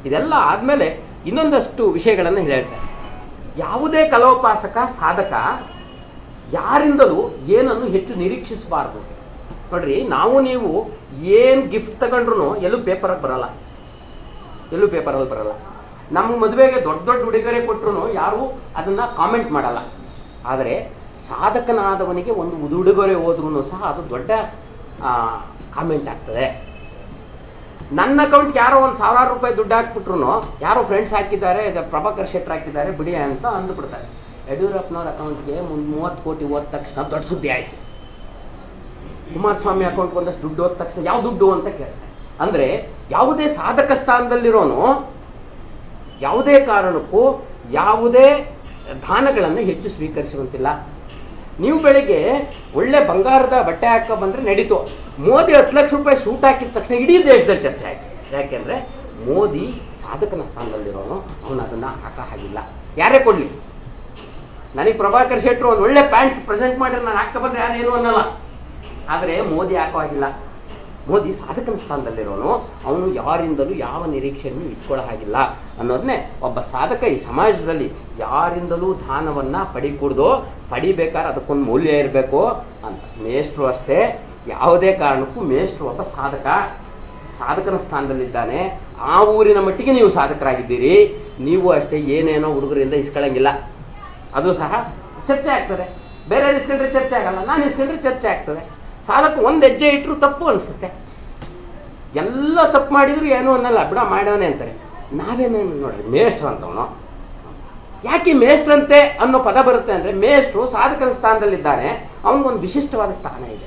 ಇದೆಲ್ಲ ಆದಮೇಲೆ ಇನ್ನೊಂದಷ್ಟು ವಿಷಯಗಳನ್ನು ಹೇಳ್ತಾರೆ ಯಾವುದೇ ಕಲೋಪಾಸಕ ಸಾಧಕ ಯಾರಿಂದಲೂ ಏನನ್ನು ಹೆಚ್ಚು ನಿರೀಕ್ಷಿಸಬಾರ್ದು ನೋಡ್ರಿ ನಾವು ನೀವು ಏನು ಗಿಫ್ಟ್ ತಗೊಂಡ್ರು ಎಲ್ಲೂ ಪೇಪರಾಗಿ ಬರಲ್ಲ ಎಲ್ಲೂ ಪೇಪರಲ್ಲಿ ಬರಲ್ಲ ನಮ್ಮ ಮದುವೆಗೆ ದೊಡ್ಡ ದೊಡ್ಡ ಉಡುಗೊರೆ ಕೊಟ್ಟರು ಯಾರೂ ಅದನ್ನು ಕಾಮೆಂಟ್ ಮಾಡಲ್ಲ ಆದರೆ ಸಾಧಕನಾದವನಿಗೆ ಒಂದು ಉಡುಗೊರೆ ಹೋದ್ರೂ ಸಹ ಅದು ದೊಡ್ಡ ಕಾಮೆಂಟ್ ಆಗ್ತದೆ ನನ್ನ ಅಕೌಂಟ್ಗೆ ಯಾರೋ ಒಂದು ಸಾವಿರಾರು ರೂಪಾಯಿ ದುಡ್ಡು ಹಾಕ್ಬಿಟ್ರು ಯಾರೋ ಫ್ರೆಂಡ್ಸ್ ಹಾಕಿದ್ದಾರೆ ಇದು ಪ್ರಭಾಕರ್ ಶೆಟ್ಟರ್ ಹಾಕಿದ್ದಾರೆ ಬಿಡಿ ಅಂತ ಅಂದ್ಬಿಡ್ತಾರೆ ಯಡಿಯೂರಪ್ಪನವ್ರ ಅಕೌಂಟ್ಗೆ ಮುನ್ ಮೂವತ್ತು ಕೋಟಿ ಹೋದ ತಕ್ಷಣ ದೊಡ್ಡ ಸುದ್ದಿ ಆಯಿತು ಕುಮಾರಸ್ವಾಮಿ ಅಕೌಂಟ್ಗೆ ಒಂದಷ್ಟು ದುಡ್ಡು ಹೋದ ತಕ್ಷಣ ಯಾವ ದುಡ್ಡು ಅಂತ ಕೇಳ್ತಾರೆ ಅಂದರೆ ಯಾವುದೇ ಸಾಧಕ ಸ್ಥಾನದಲ್ಲಿರೋನು ಯಾವುದೇ ಕಾರಣಕ್ಕೂ ಯಾವುದೇ ದಾನಗಳನ್ನು ಹೆಚ್ಚು ಸ್ವೀಕರಿಸುವಂತಿಲ್ಲ ನೀವು ಬೆಳಿಗ್ಗೆ ಒಳ್ಳೆ ಬಂಗಾರದ ಬಟ್ಟೆ ಹಾಕೋ ಬಂದರೆ ನಡೀತು ಮೋದಿ ಹತ್ತು ಲಕ್ಷ ರೂಪಾಯಿ ಸೂಟ್ ಹಾಕಿದ ತಕ್ಷಣ ಇಡೀ ದೇಶದಲ್ಲಿ ಚರ್ಚೆ ಆಯ್ತು ಯಾಕೆಂದರೆ ಮೋದಿ ಸಾಧಕನ ಸ್ಥಾನದಲ್ಲಿರೋನು ಅವನು ಅದನ್ನು ಹಾಕ ಹಾಗಿಲ್ಲ ಯಾರೇ ಕೊಡಲಿ ನನಗೆ ಪ್ರಭಾಕರ್ ಶೆಟ್ಟರು ಒಂದು ಒಳ್ಳೆ ಪ್ಯಾಂಟ್ ಪ್ರೆಸೆಂಟ್ ಮಾಡಿದ್ರೆ ನಾನು ಹಾಕ ಬಂದ್ರೆ ಯಾರೇನು ಅನ್ನಲ್ಲ ಆದರೆ ಮೋದಿ ಹಾಕೋ ಹಾಗಿಲ್ಲ ಮೋದಿ ಸಾಧಕನ ಸ್ಥಾನದಲ್ಲಿರೋನು ಅವನು ಯಾರಿಂದಲೂ ಯಾವ ನಿರೀಕ್ಷೆಯನ್ನು ಇಟ್ಕೊಳ್ಳೋ ಹಾಗಿಲ್ಲ ಅನ್ನೋದನ್ನೇ ಒಬ್ಬ ಸಾಧಕ ಈ ಸಮಾಜದಲ್ಲಿ ಯಾರಿಂದಲೂ ದಾನವನ್ನು ಪಡಿಕೂಡ್ದು ಪಡಿಬೇಕಾದ್ರೆ ಅದಕ್ಕೊಂದು ಮೌಲ್ಯ ಇರಬೇಕು ಅಂತ ಮೇಷ್ಟ್ರು ಅಷ್ಟೇ ಯಾವುದೇ ಕಾರಣಕ್ಕೂ ಮೇಷ್ಟ್ರು ಒಬ್ಬ ಸಾಧಕ ಸಾಧಕನ ಸ್ಥಾನದಲ್ಲಿದ್ದಾನೆ ಆ ಊರಿನ ಮಟ್ಟಿಗೆ ನೀವು ಸಾಧಕರಾಗಿದ್ದೀರಿ ನೀವು ಅಷ್ಟೇ ಏನೇನೋ ಹುಡುಗರಿಂದ ಇಸ್ಕೊಳ್ಳಂಗಿಲ್ಲ ಅದು ಸಹ ಚರ್ಚೆ ಆಗ್ತದೆ ಬೇರೆ ಇಸ್ಕೊಂಡ್ರೆ ಚರ್ಚೆ ಆಗಲ್ಲ ನಾನು ಇಸ್ಕೊಂಡ್ರೆ ಚರ್ಚೆ ಆಗ್ತದೆ ಸಾಧಕ ಒಂದು ಹೆಜ್ಜೆ ಇಟ್ಟರು ತಪ್ಪು ಅನಿಸುತ್ತೆ ಎಲ್ಲ ತಪ್ಪು ಮಾಡಿದ್ರು ಏನೂ ಅನ್ನಲ್ಲ ಬಿಡ ಮಾಡೋನೆ ಅಂತಾರೆ ನಾವೇನೇನು ನೋಡ್ರಿ ಮೇಷ್ಟ್ರು ಅಂತವನು ಯಾಕೆ ಮೇಷ್ಟ್ರಂತೆ ಅನ್ನೋ ಪದ ಬರುತ್ತೆ ಅಂದರೆ ಮೇಷ್ಟ್ರು ಸಾಧಕನ ಸ್ಥಾನದಲ್ಲಿದ್ದಾನೆ ಅವನಿಗೊಂದು ವಿಶಿಷ್ಟವಾದ ಸ್ಥಾನ ಇದೆ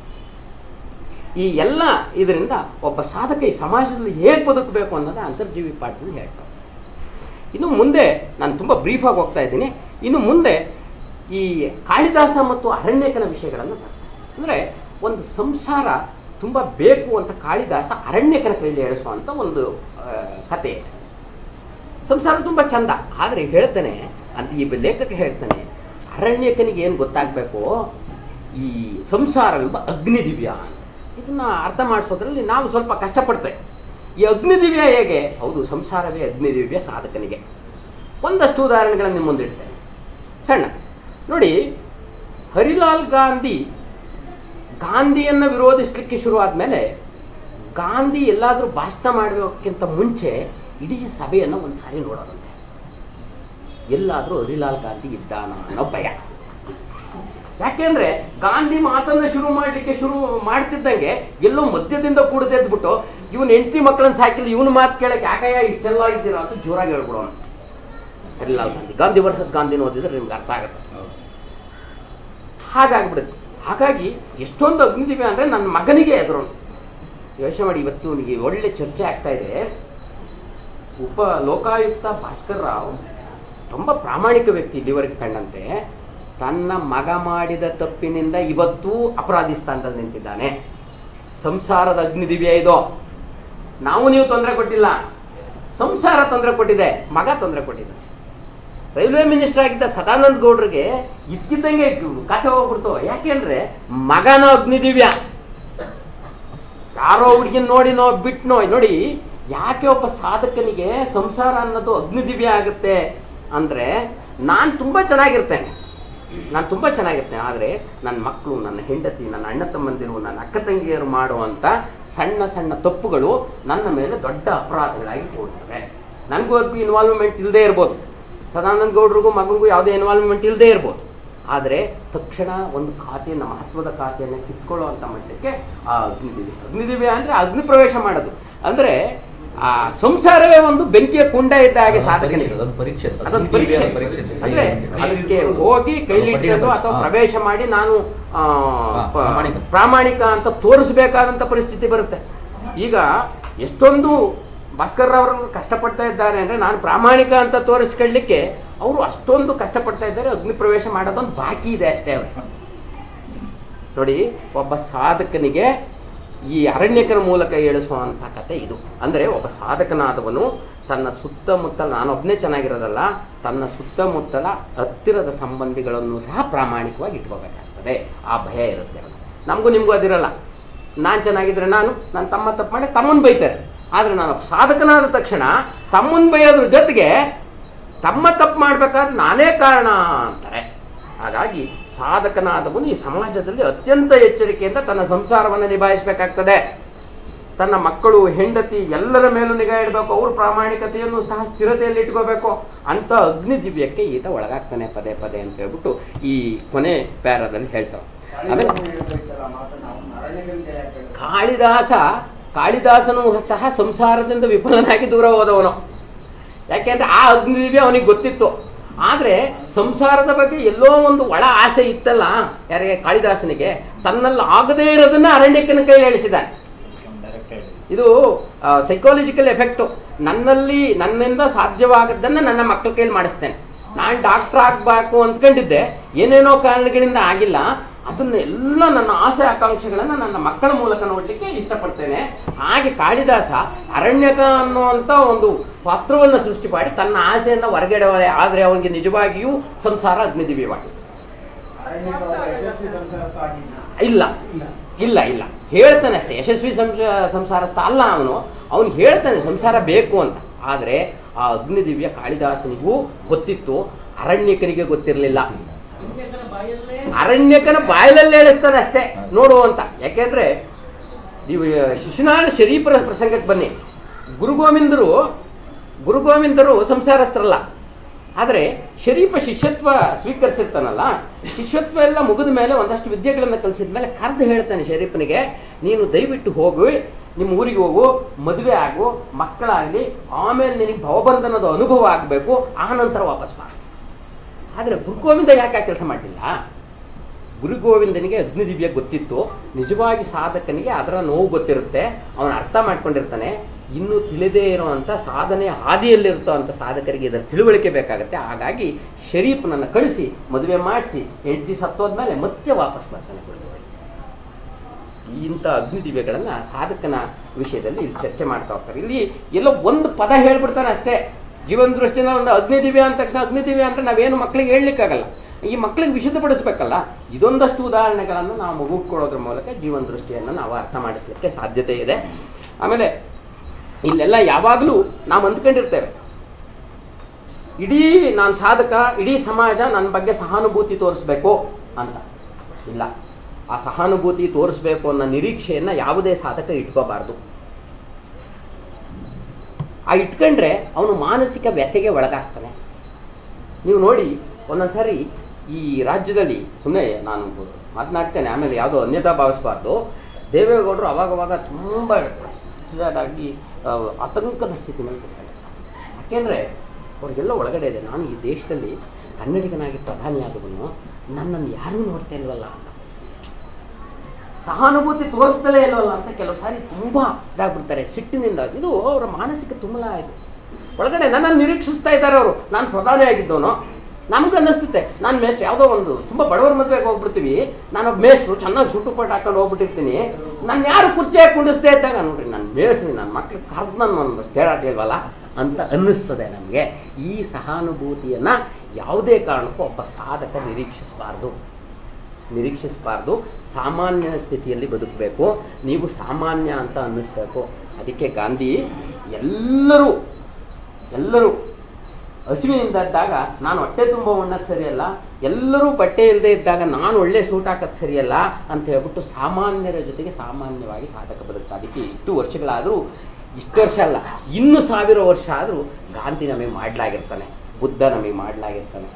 ಈ ಎಲ್ಲ ಇದರಿಂದ ಒಬ್ಬ ಸಾಧಕ ಈ ಸಮಾಜದಲ್ಲಿ ಹೇಗೆ ಬದುಕಬೇಕು ಅನ್ನೋದು ಅಂತರ್ಜೀವಿ ಪಾಠದಲ್ಲಿ ಹೇಳ್ತಾರೆ ಇನ್ನು ಮುಂದೆ ನಾನು ತುಂಬ ಬ್ರೀಫಾಗಿ ಹೋಗ್ತಾ ಇದ್ದೀನಿ ಇನ್ನು ಮುಂದೆ ಈ ಕಾಳಿದಾಸ ಮತ್ತು ಅರಣ್ಯಕನ ವಿಷಯಗಳನ್ನು ತರ್ತಾರೆ ಅಂದರೆ ಒಂದು ಸಂಸಾರ ತುಂಬ ಬೇಕು ಅಂತ ಕಾಳಿದಾಸ ಅರಣ್ಯಕನ ಕೈಲಿ ಹೇಳಿಸುವಂಥ ಒಂದು ಆ, ಕತೆ ಇದೆ ಸಂಸಾರ ತುಂಬ ಚಂದ ಆದರೆ ಹೇಳ್ತಾನೆ ಅಂತ ಈ ಲೇಖಕ ಹೇಳ್ತಾನೆ ಅರಣ್ಯಕನಿಗೆ ಏನು ಗೊತ್ತಾಗಬೇಕು ಈ ಸಂಸಾರವೆಂಬ ಅಗ್ನಿದಿವ್ಯ ಅಂತ ಇದನ್ನ ಅರ್ಥ ಮಾಡಿಸೋದ್ರಲ್ಲಿ ನಾವು ಸ್ವಲ್ಪ ಕಷ್ಟಪಡ್ತೇವೆ ಈ ಅಗ್ನಿದಿವ್ಯ ಹೇಗೆ ಹೌದು ಸಂಸಾರವೇ ಅಗ್ನಿದಿವ್ಯ ಸಾಧಕನಿಗೆ ಒಂದಷ್ಟು ಉದಾಹರಣೆಗಳನ್ನು ನಿಮ್ಮ ಮುಂದಿಡ್ತೇನೆ ಸಣ್ಣ ನೋಡಿ ಹರಿಲಾಲ್ ಗಾಂಧಿ ಗಾಂಧಿಯನ್ನು ವಿರೋಧಿಸಲಿಕ್ಕೆ ಶುರುವಾದ ಮೇಲೆ ಗಾಂಧಿ ಎಲ್ಲಾದರೂ ಭಾಷಣ ಮಾಡೋಕ್ಕಿಂತ ಮುಂಚೆ ಇಡೀ ಸಭೆಯನ್ನು ಒಂದು ಸಾರಿ ನೋಡೋದಂತೆ ಎಲ್ಲಾದರೂ ಹರಿಲಾಲ್ ಗಾಂಧಿ ಇದ್ದಾನ ಅನ್ನೋ ಭಯ ಯಾಕೆಂದ್ರೆ ಗಾಂಧಿ ಮಾತನ್ನ ಶುರು ಮಾಡಲಿಕ್ಕೆ ಶುರು ಮಾಡ್ತಿದ್ದಂಗೆ ಎಲ್ಲೋ ಮಧ್ಯದಿಂದ ಕೂಡದೆದ್ಬಿಟ್ಟು ಇವನ್ ಹೆಂಡತಿ ಮಕ್ಕಳನ್ನ ಸಾಕಿಲ್ಲ ಇವನು ಮಾತು ಕೇಳಕ್ಕೆ ಯಾಕಯ್ಯ ಇಷ್ಟೆಲ್ಲ ಇದ್ದೀರಾ ಅಂತ ಜೋರಾಗಿ ಹೇಳ್ಬಿಡೋನು ಹರಿಲಾಲ್ ಗಾಂಧಿ ಗಾಂಧಿ ವರ್ಸಸ್ ಗಾಂಧಿನ ಓದಿದ್ರೆ ನಿಮ್ಗೆ ಅರ್ಥ ಆಗುತ್ತೆ ಹಾಗಾಗ್ಬಿಡುತ್ತೆ ಹಾಗಾಗಿ ಎಷ್ಟೊಂದು ಅಗ್ನಿದಿವ್ಯ ಅಂದರೆ ನನ್ನ ಮಗನಿಗೆ ಎದುರು ಯೋಚನೆ ಮಾಡಿ ಇವತ್ತು ನಿಮಗೆ ಒಳ್ಳೆ ಚರ್ಚೆ ಆಗ್ತಾ ಇದೆ ಉಪ ಲೋಕಾಯುಕ್ತ ಭಾಸ್ಕರ್ ರಾವ್ ತುಂಬ ಪ್ರಾಮಾಣಿಕ ವ್ಯಕ್ತಿ ಇಲ್ಲಿವರೆಗೆ ಕಂಡಂತೆ ತನ್ನ ಮಗ ಮಾಡಿದ ತಪ್ಪಿನಿಂದ ಇವತ್ತೂ ಅಪರಾಧಿ ಸ್ಥಾನದಲ್ಲಿ ನಿಂತಿದ್ದಾನೆ ಸಂಸಾರದ ಅಗ್ನಿದಿವ್ಯ ಇದು ನಾವು ನೀವು ತೊಂದರೆ ಕೊಟ್ಟಿಲ್ಲ ಸಂಸಾರ ತೊಂದರೆ ಕೊಟ್ಟಿದೆ ಮಗ ತೊಂದರೆ ಕೊಟ್ಟಿದ್ದಾನೆ ರೈಲ್ವೆ ಮಿನಿಸ್ಟರ್ ಆಗಿದ್ದ ಸದಾನಂದ ಗೌಡ್ರಿಗೆ ಇದ್ಕಿದ್ದಂಗೆ ಕಥೆ ಹೋಗ್ಬಿಡ್ತು ಯಾಕೆಂದ್ರೆ ಮಗನ ಅಗ್ನಿದಿವ್ಯ ಯಾರೋ ಹುಡುಗಿನ ನೋಡಿನೋ ಬಿಟ್ನೋ ನೋಡಿ ಯಾಕೆ ಒಬ್ಬ ಸಾಧಕನಿಗೆ ಸಂಸಾರ ಅನ್ನೋದು ಅಗ್ನಿದಿವ್ಯ ಆಗುತ್ತೆ ಅಂದರೆ ನಾನು ತುಂಬ ಚೆನ್ನಾಗಿರ್ತೇನೆ ನಾನು ತುಂಬ ಚೆನ್ನಾಗಿರ್ತೇನೆ ಆದರೆ ನನ್ನ ಮಕ್ಕಳು ನನ್ನ ಹೆಂಡತಿ ನನ್ನ ಅಣ್ಣ ತಮ್ಮಂದಿರು ನನ್ನ ಅಕ್ಕ ತಂಗಿಯರು ಮಾಡುವಂಥ ಸಣ್ಣ ಸಣ್ಣ ತಪ್ಪುಗಳು ನನ್ನ ಮೇಲೆ ದೊಡ್ಡ ಅಪರಾಧಗಳಾಗಿ ಕೂಡ್ತವೆ ನನಗೂ ಅದಕ್ಕೂ ಇನ್ವಾಲ್ವ್ಮೆಂಟ್ ಇಲ್ಲದೆ ಇರ್ಬೋದು ಸದಾನಂದ ಗೌಡ್ರಿಗೂ ಮಗನಿಗೂ ಯಾವುದೇ ಇನ್ವಾಲ್ವ್ಮೆಂಟ್ ಇಲ್ಲದೆ ಇರ್ಬೋದು ಆದರೆ ತಕ್ಷಣ ಒಂದು ಖಾತೆಯನ್ನು ಮಹತ್ವದ ಖಾತೆಯನ್ನು ಕಿತ್ಕೊಳ್ಳುವಂಥ ಮಟ್ಟಕ್ಕೆ ಆ ಅಗ್ನಿದಿವ್ಯ ಅಗ್ನಿದಿವ್ಯ ಅಂದರೆ ಅಗ್ನಿ ಪ್ರವೇಶ ಮಾಡೋದು ಅಂದರೆ ಆ ಸಂಸಾರವೇ ಒಂದು ಬೆಂಕಿಯ ಕುಂಡ ಇದ್ದ ಹಾಗೆ ಸಾಧಕನಿಗೆ ಅದೊಂದು ಪರೀಕ್ಷೆ ಅದು. ಅದೊಂದು ಅಗ್ನಿ ಪರೀಕ್ಷೆ ಪರೀಕ್ಷೆ ಅಂದ್ರೆ ಅದಕ್ಕೆ ಹೋಗಿ ಕೈಲಿಟ್ಟೋದು ಅಥವಾ ಹಾ. ಪ್ರವೇಶ ಮಾಡಿ ನಾನು ಆ, ಹಾ, ಪ- ಪ್ರಾಮಾಣಿಕ. ಪ್ರಾಮಾಣಿಕ ಅಂತ ತೋರಿಸಬೇಕಾದಂತ ಪರಿಸ್ಥಿತಿ ಬರುತ್ತೆ ಈಗ ಎಷ್ಟೊಂದು ಭಾಸ್ಕರ್ ಅವರು ಕಷ್ಟಪಡ್ತಾ ಇದ್ದಾರೆ ಅಂದ್ರೆ ನಾನು ಪ್ರಾಮಾಣಿಕ ಅಂತ ತೋರಿಸ್ಕೊಳ್ಳಿಕ್ಕೆ ಅವರು ಅಷ್ಟೊಂದು ಕಷ್ಟಪಡ್ತಾ ಇದ್ದಾರೆ ಅಗ್ನಿ ಪ್ರವೇಶ ಮಾಡೋದೊಂದು ಬಾಕಿ ಇದೆ ಅಷ್ಟೇ ಅವ್ರಿಗೆ ನೋಡಿ ಒಬ್ಬ ಸಾಧಕನಿಗೆ ಈ ಅರಣ್ಯಕನ ಮೂಲಕ ಹೇಳಿಸುವಂಥ ಕತೆ ಇದು ಅಂದರೆ ಒಬ್ಬ ಸಾಧಕನಾದವನು ತನ್ನ ಸುತ್ತಮುತ್ತಲ ನಾನೊಬ್ಬನೇ ಚೆನ್ನಾಗಿರೋದಲ್ಲ ತನ್ನ ಸುತ್ತಮುತ್ತಲ ಹತ್ತಿರದ ಸಂಬಂಧಿಗಳನ್ನು ಸಹ ಪ್ರಾಮಾಣಿಕವಾಗಿ ಇಟ್ಕೋಬೇಕಾಗ್ತದೆ ಆ ಭಯ ಇರುತ್ತೆ ಅವ್ರಿಗೆ. ನಮಗೂ ನಿಮಗೂ ಅದಿರಲ್ಲ ನಾನು ಚೆನ್ನಾಗಿದ್ರೆ ನಾನು ನನ್ನ ತಮ್ಮ ತಪ್ಪು ಮಾಡಿ ತಮ್ಮನ್ನು ಬೈತಾರೆ ಆದರೆ ನಾನು ಒಬ್ಬ ಸಾಧಕನಾದ ತಕ್ಷಣ ತಮ್ಮನ್ ಬೈಯೋದ್ರ ಜೊತೆಗೆ ತಮ್ಮ ತಪ್ಪು ಮಾಡ್ಬೇಕಾದ್ರೆ ನಾನೇ ಕಾರಣ ಅಂತಾರೆ ಹಾಗಾಗಿ ಸಾಧಕನಾದವನು ಈ ಸಮಾಜದಲ್ಲಿ ಅತ್ಯಂತ ಎಚ್ಚರಿಕೆಯಿಂದ ತನ್ನ ಸಂಸಾರವನ್ನು ನಿಭಾಯಿಸಬೇಕಾಗ್ತದೆ ತನ್ನ ಮಕ್ಕಳು ಹೆಂಡತಿ ಎಲ್ಲರ ಮೇಲೂ ನಿಗಾ ಇಡಬೇಕು ಅವ್ರ ಪ್ರಾಮಾಣಿಕತೆಯನ್ನು ಸಹ ಸ್ಥಿರತೆಯಲ್ಲಿ ಇಟ್ಕೋಬೇಕು ಅಂತ ಅಗ್ನಿ ದಿವ್ಯಕ್ಕೆ ಈತ ಒಳಗಾಗ್ತಾನೆ ಪದೇ ಪದೇ ಅಂತ ಹೇಳ್ಬಿಟ್ಟು ಈ ಕೊನೆ ಪ್ಯಾರದಲ್ಲಿ ಹೇಳ್ತಾರೆ ಆಮೇಲೆ ಕಾಳಿದಾಸ ಕಾಳಿದಾಸನು ಸಹ ಸಂಸಾರದಿಂದ ವಿಫಲನಾಗಿ ದೂರ ಹೋದವನು ಯಾಕೆಂದ್ರೆ ಆ ಅಗ್ನಿದಿವ್ಯ ಅವನಿಗೆ ಗೊತ್ತಿತ್ತು ಆದರೆ ಸಂಸಾರದ ಬಗ್ಗೆ ಎಲ್ಲೋ ಒಂದು ಒಳ ಆಸೆ ಇತ್ತಲ್ಲ ಯಾರಿಗೆ ಕಾಳಿದಾಸನಿಗೆ ತನ್ನಲ್ಲಿ ಆಗದೇ ಇರೋದನ್ನ ಅರಣ್ಯಕ್ಕನ ಕೈ ಹೇಳಿಸಿದ್ದಾನೆ ಇದು ಸೈಕಾಲಜಿಕಲ್ ಎಫೆಕ್ಟು ನನ್ನಲ್ಲಿ ನನ್ನಿಂದ ಸಾಧ್ಯವಾಗದ್ದನ್ನು ನನ್ನ ಮಕ್ಕಳ ಕೈಲಿ ಮಾಡಿಸ್ತೇನೆ ನಾನು ಡಾಕ್ಟರ್ ಆಗಬೇಕು ಅಂದ್ಕೊಂಡಿದ್ದೆ ಏನೇನೋ ಕಾರಣಗಳಿಂದ ಆಗಿಲ್ಲ ಅದನ್ನ ಎಲ್ಲ ನನ್ನ ಆಸೆ ಆಕಾಂಕ್ಷೆಗಳನ್ನು ನನ್ನ ಮಕ್ಕಳ ಮೂಲಕ ನೋಡಲಿಕ್ಕೆ ಇಷ್ಟಪಡ್ತೇನೆ ಹಾಗೆ ಕಾಳಿದಾಸ ಅರಣ್ಯಕ ಅನ್ನುವಂಥ ಒಂದು ಪಾತ್ರವನ್ನು ಸೃಷ್ಟಿ ಮಾಡಿ ತನ್ನ ಆಸೆಯನ್ನು ಹೊರಗಡೆ ಆದರೆ ಅವನಿಗೆ ನಿಜವಾಗಿಯೂ ಸಂಸಾರ ಅಗ್ನಿದಿವ್ಯವಾಗಿತ್ತು ಇಲ್ಲ ಇಲ್ಲ ಇಲ್ಲ ಹೇಳ್ತಾನೆ ಅಷ್ಟೇ ಯಶಸ್ವಿ ಸಂಸ ಸಂಸಾರಸ್ಥ ಅಲ್ಲ ಅವನು ಅವನು ಹೇಳ್ತಾನೆ ಸಂಸಾರ ಬೇಕು ಅಂತ ಆದರೆ ಆ ಅಗ್ನಿದಿವ್ಯ ಕಾಳಿದಾಸನಿಗೂ ಗೊತ್ತಿತ್ತು ಅರಣ್ಯಕನಿಗೆ ಗೊತ್ತಿರಲಿಲ್ಲ ಅರಣ್ಯಕನ ಬಾಯಲಲ್ಲಿ ಹೇಳಿಸ್ತಾನೆ ಅಷ್ಟೇ ನೋಡು ಅಂತ ಯಾಕೆಂದ್ರೆ ನೀವು ಶಿಶುನಾಳ ಶರೀಫರ ಪ್ರಸಂಗಕ್ಕೆ ಬನ್ನಿ ಗುರುಗೋವಿಂದರು ಗುರುಗೋವಿಂದರು ಸಂಸಾರಸ್ಥರಲ್ಲ ಆದರೆ ಶರೀಫ ಶಿಷ್ಯತ್ವ ಸ್ವೀಕರಿಸಿರ್ತಾನಲ್ಲ ಶಿಷ್ಯತ್ವ ಎಲ್ಲ ಮುಗಿದ ಮೇಲೆ ಒಂದಷ್ಟು ವಿದ್ಯೆಗಳನ್ನು ಕಲಿಸಿದ ಮೇಲೆ ಕರೆದು ಹೇಳ್ತಾನೆ ಶರೀಫನಿಗೆ ನೀನು ದಯವಿಟ್ಟು ಹೋಗು ನಿಮ್ಮ ಊರಿಗೆ ಹೋಗು ಮದುವೆ ಆಗು ಮಕ್ಕಳಾಗಲಿ ಆಮೇಲೆ ನಿನಗೆ ಭವಬಂಧನದ ಅನುಭವ ಆಗಬೇಕು ಆ ನಂತರ ವಾಪಸ್ ಬಾ ಆದರೆ ಗುರುಗೋವಿಂದ ಯಾಕೆ ಕೆಲಸ ಮಾಡಲಿಲ್ಲ ಗುರುಗೋವಿಂದನಿಗೆ ಅಗ್ನಿದಿವ್ಯ ಗೊತ್ತಿತ್ತು ನಿಜವಾಗಿ ಸಾಧಕನಿಗೆ ಅದರ ನೋವು ಗೊತ್ತಿರುತ್ತೆ ಅವನು ಅರ್ಥ ಮಾಡ್ಕೊಂಡಿರ್ತಾನೆ ಇನ್ನೂ ತಿಳಿದೇ ಇರುವಂಥ ಸಾಧನೆಯ ಹಾದಿಯಲ್ಲಿರ್ತವಂಥ ಸಾಧಕರಿಗೆ ಇದರ ತಿಳುವಳಿಕೆ ಬೇಕಾಗುತ್ತೆ ಹಾಗಾಗಿ ಶರೀಫ್ನನ್ನು ಕಳಿಸಿ ಮದುವೆ ಮಾಡಿಸಿ ಎಂಟು ದಿವಸ ಹತ್ತೋದ್ಮೇಲೆ ಮತ್ತೆ ವಾಪಸ್ ಬರ್ತಾನೆ ಗುರುಗೋವಿಂದ ಇಂಥ ಅಗ್ನಿದಿವ್ಯಗಳನ್ನು ಸಾಧಕನ ವಿಷಯದಲ್ಲಿ ಇಲ್ಲಿ ಚರ್ಚೆ ಮಾಡ್ತಾ ಹೋಗ್ತಾರೆ ಇಲ್ಲಿ ಎಲ್ಲೋ ಒಂದು ಪದ ಹೇಳ್ಬಿಡ್ತಾನೆ ಅಷ್ಟೇ ಜೀವನ ದೃಷ್ಟಿಯಿಂದ ಒಂದು ಅಗ್ನಿದಿವ್ಯ ಅಂದ ತಕ್ಷಣ ಅಗ್ನಿದಿವ್ಯ ಅಂದರೆ ನಾವೇನು ಮಕ್ಕಳಿಗೆ ಹೇಳಲಿಕ್ಕಾಗಲ್ಲ ಈ ಮಕ್ಕಳಿಗೆ ವಿಶುದ್ಧಪಡಿಸ್ಬೇಕಲ್ಲ ಇದೊಂದಷ್ಟು ಉದಾಹರಣೆಗಳನ್ನು ನಾವು ಮಗುಗೆ ಕೊಡೋದ್ರ ಮೂಲಕ ಜೀವನ ದೃಷ್ಟಿಯನ್ನು ನಾವು ಅರ್ಥ ಮಾಡಿಸ್ಲಿಕ್ಕೆ ಸಾಧ್ಯತೆ ಇದೆ ಆಮೇಲೆ ಇಲ್ಲೆಲ್ಲ ಯಾವಾಗಲೂ ನಾವು ಅಂದ್ಕೊಂಡಿರ್ತೇವೆ ಇಡೀ ನಾನು ಸಾಧಕ ಇಡೀ ಸಮಾಜ ನನ್ನ ಬಗ್ಗೆ ಸಹಾನುಭೂತಿ ತೋರಿಸ್ಬೇಕು ಅಂತ ಇಲ್ಲ ಆ ಸಹಾನುಭೂತಿ ತೋರಿಸ್ಬೇಕು ಅನ್ನೋ ನಿರೀಕ್ಷೆಯನ್ನು ಯಾವುದೇ ಸಾಧಕ ಇಟ್ಕೋಬಾರ್ದು ಆ ಇಟ್ಕೊಂಡ್ರೆ ಅವನು ಮಾನಸಿಕ ವ್ಯಥೆಗೆ ಒಳಗಾಗ್ತಾನೆ ನೀವು ನೋಡಿ ಒಂದೊಂದ್ಸರಿ ಈ ರಾಜ್ಯದಲ್ಲಿ ಸುಮ್ಮನೆ ನಾನು ಮಾತನಾಡ್ತೇನೆ ಆಮೇಲೆ ಯಾವುದೋ ಅನ್ಯತಾ ಭಾವಿಸಬಾರ್ದು ದೇವೇಗೌಡರು ಅವಾಗವಾಗ ತುಂಬ ಆಗಿ ಆತಂಕದ ಸ್ಥಿತಿನಲ್ಲಿ ಕೂತ್ಕೊಂಡಿರ್ತಾರೆ ಯಾಕೆಂದರೆ ಅವ್ರಿಗೆಲ್ಲ ಒಳಗಡೆ ಇದೆ ನಾನು ಈ ದೇಶದಲ್ಲಿ ಕನ್ನಡಿಗನಾಗಿ ಪ್ರಧಾನಿಯಾದವನು ನನ್ನನ್ನು ಯಾರೂ ನೋಡ್ತಾ ಇಲ್ವಲ್ಲ ಅಂತ ಸಹಾನುಭೂತಿ ತೋರಿಸ್ದಲೇ ಇಲ್ವಲ್ಲ ಅಂತ ಕೆಲವು ಸಾರಿ ತುಂಬ ಇದಾಗ್ಬಿಡ್ತಾರೆ ಸಿಟ್ಟಿನಿಂದ ಇದು ಅವರ ಮಾನಸಿಕ ತುಮಲ ಆಯಿತು ಒಳಗಡೆ ನನ್ನನ್ನು ನಿರೀಕ್ಷಿಸ್ತಾ ಇದ್ದಾರೆ ಅವರು ನಾನು ಪ್ರಧಾನಿ ಆಗಿದ್ದವನು ನಮ್ಗೆ ಅನ್ನಿಸ್ತತೆ ನಾನು ಮೇಸ್ಟ್ ಯಾವುದೋ ಒಂದು ತುಂಬ ಬಡವರ ಮದುವೆಗೆ ಹೋಗ್ಬಿಡ್ತೀವಿ ನಾನು ಮೇಸ್ಟ್ರು ಚೆನ್ನಾಗಿ ಸುಟ್ಟು ಪಟ್ಟು ಹಾಕೊಂಡು ಹೋಗ್ಬಿಟ್ಟಿರ್ತೀನಿ ನಾನು ಯಾರು ಕುರ್ಚಿಯಾಗಿ ಕುಂಡಿಸ್ತಾ ಇದ್ದಾಗ ನೋಡ್ರಿ ನನ್ನ ಮೇಷ್ಟ್ರು ನನ್ನ ಮಕ್ಳಿಗೆ ಕರೆದು ನನ್ನ ಒಂದು ತೇರಾಟ ಇಲ್ವಲ್ಲ ಅಂತ ಅನ್ನಿಸ್ತದೆ ನಮಗೆ ಈ ಸಹಾನುಭೂತಿಯನ್ನು ಯಾವುದೇ ಕಾರಣಕ್ಕೂ ಒಬ್ಬ ಸಾಧಕ ನಿರೀಕ್ಷಿಸಬಾರ್ದು ನಿರೀಕ್ಷಿಸಬಾರ್ದು ಸಾಮಾನ್ಯ ಸ್ಥಿತಿಯಲ್ಲಿ ಬದುಕಬೇಕು ನೀವು ಸಾಮಾನ್ಯ ಅಂತ ಅನ್ನಿಸ್ಬೇಕು ಅದಕ್ಕೆ ಗಾಂಧಿ ಎಲ್ಲರೂ ಎಲ್ಲರೂ ಹಸಿವಿನಿಂದ ಇದ್ದಾಗ ನಾನು ಹೊಟ್ಟೆ ತುಂಬ ಉಣ್ಣೋದು ಸರಿಯಲ್ಲ ಎಲ್ಲರೂ ಬಟ್ಟೆ ಇಲ್ಲದೆ ಇದ್ದಾಗ ನಾನು ಒಳ್ಳೆ ಸೂಟ್ ಹಾಕೋದು ಸರಿಯಲ್ಲ ಅಂತ ಹೇಳ್ಬಿಟ್ಟು ಸಾಮಾನ್ಯರ ಜೊತೆಗೆ ಸಾಮಾನ್ಯವಾಗಿ ಸಾಧಕ ಬದುಕ್ತಾ ಅದಕ್ಕೆ ಇಷ್ಟು ವರ್ಷಗಳಾದರೂ ಇಷ್ಟು ವರ್ಷ ಅಲ್ಲ ಇನ್ನು ಸಾವಿರ ವರ್ಷ ಆದರೂ ಗಾಂಧಿ ನಮಗೆ ಮಾಡಲಾಗಿರ್ತಾನೆ ಬುದ್ಧ ನಮಗೆ ಮಾಡಲಾಗಿರ್ತಾನೆ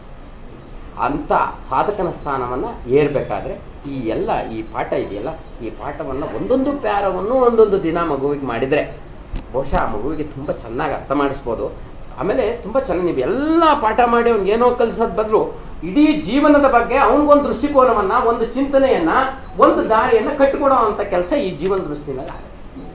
ಅಂಥ ಸಾಧಕನ ಸ್ಥಾನವನ್ನು ಏರಬೇಕಾದ್ರೆ ಈ ಎಲ್ಲ ಈ ಪಾಠ ಇದೆಯಲ್ಲ ಈ ಪಾಠವನ್ನು ಒಂದೊಂದು ಪ್ಯಾರವನ್ನು ಒಂದೊಂದು ದಿನ ಮಗುವಿಗೆ ಮಾಡಿದರೆ ಬಹುಶಃ ಆ ಮಗುವಿಗೆ ತುಂಬ ಚೆನ್ನಾಗಿ ಅರ್ಥ ಮಾಡಿಸ್ಬೋದು ಆಮೇಲೆ ತುಂಬ ಚೆನ್ನಾಗಿ ನೀವು ಎಲ್ಲ ಪಾಠ ಮಾಡಿ ಅವ್ನಿಗೆ ಏನೋ ಕಲಿಸೋದ್ ಬದಲು ಇಡೀ ಜೀವನದ ಬಗ್ಗೆ ಅವನಿಗೊಂದು ದೃಷ್ಟಿಕೋನವನ್ನು ಒಂದು ಚಿಂತನೆಯನ್ನು ಒಂದು ದಾರಿಯನ್ನು ಕಟ್ಟಿಕೊಡೋ ಅಂಥ ಕೆಲಸ ಈ ಜೀವನ ದೃಷ್ಟಿನಲ್ಲಿ ಆಗುತ್ತೆ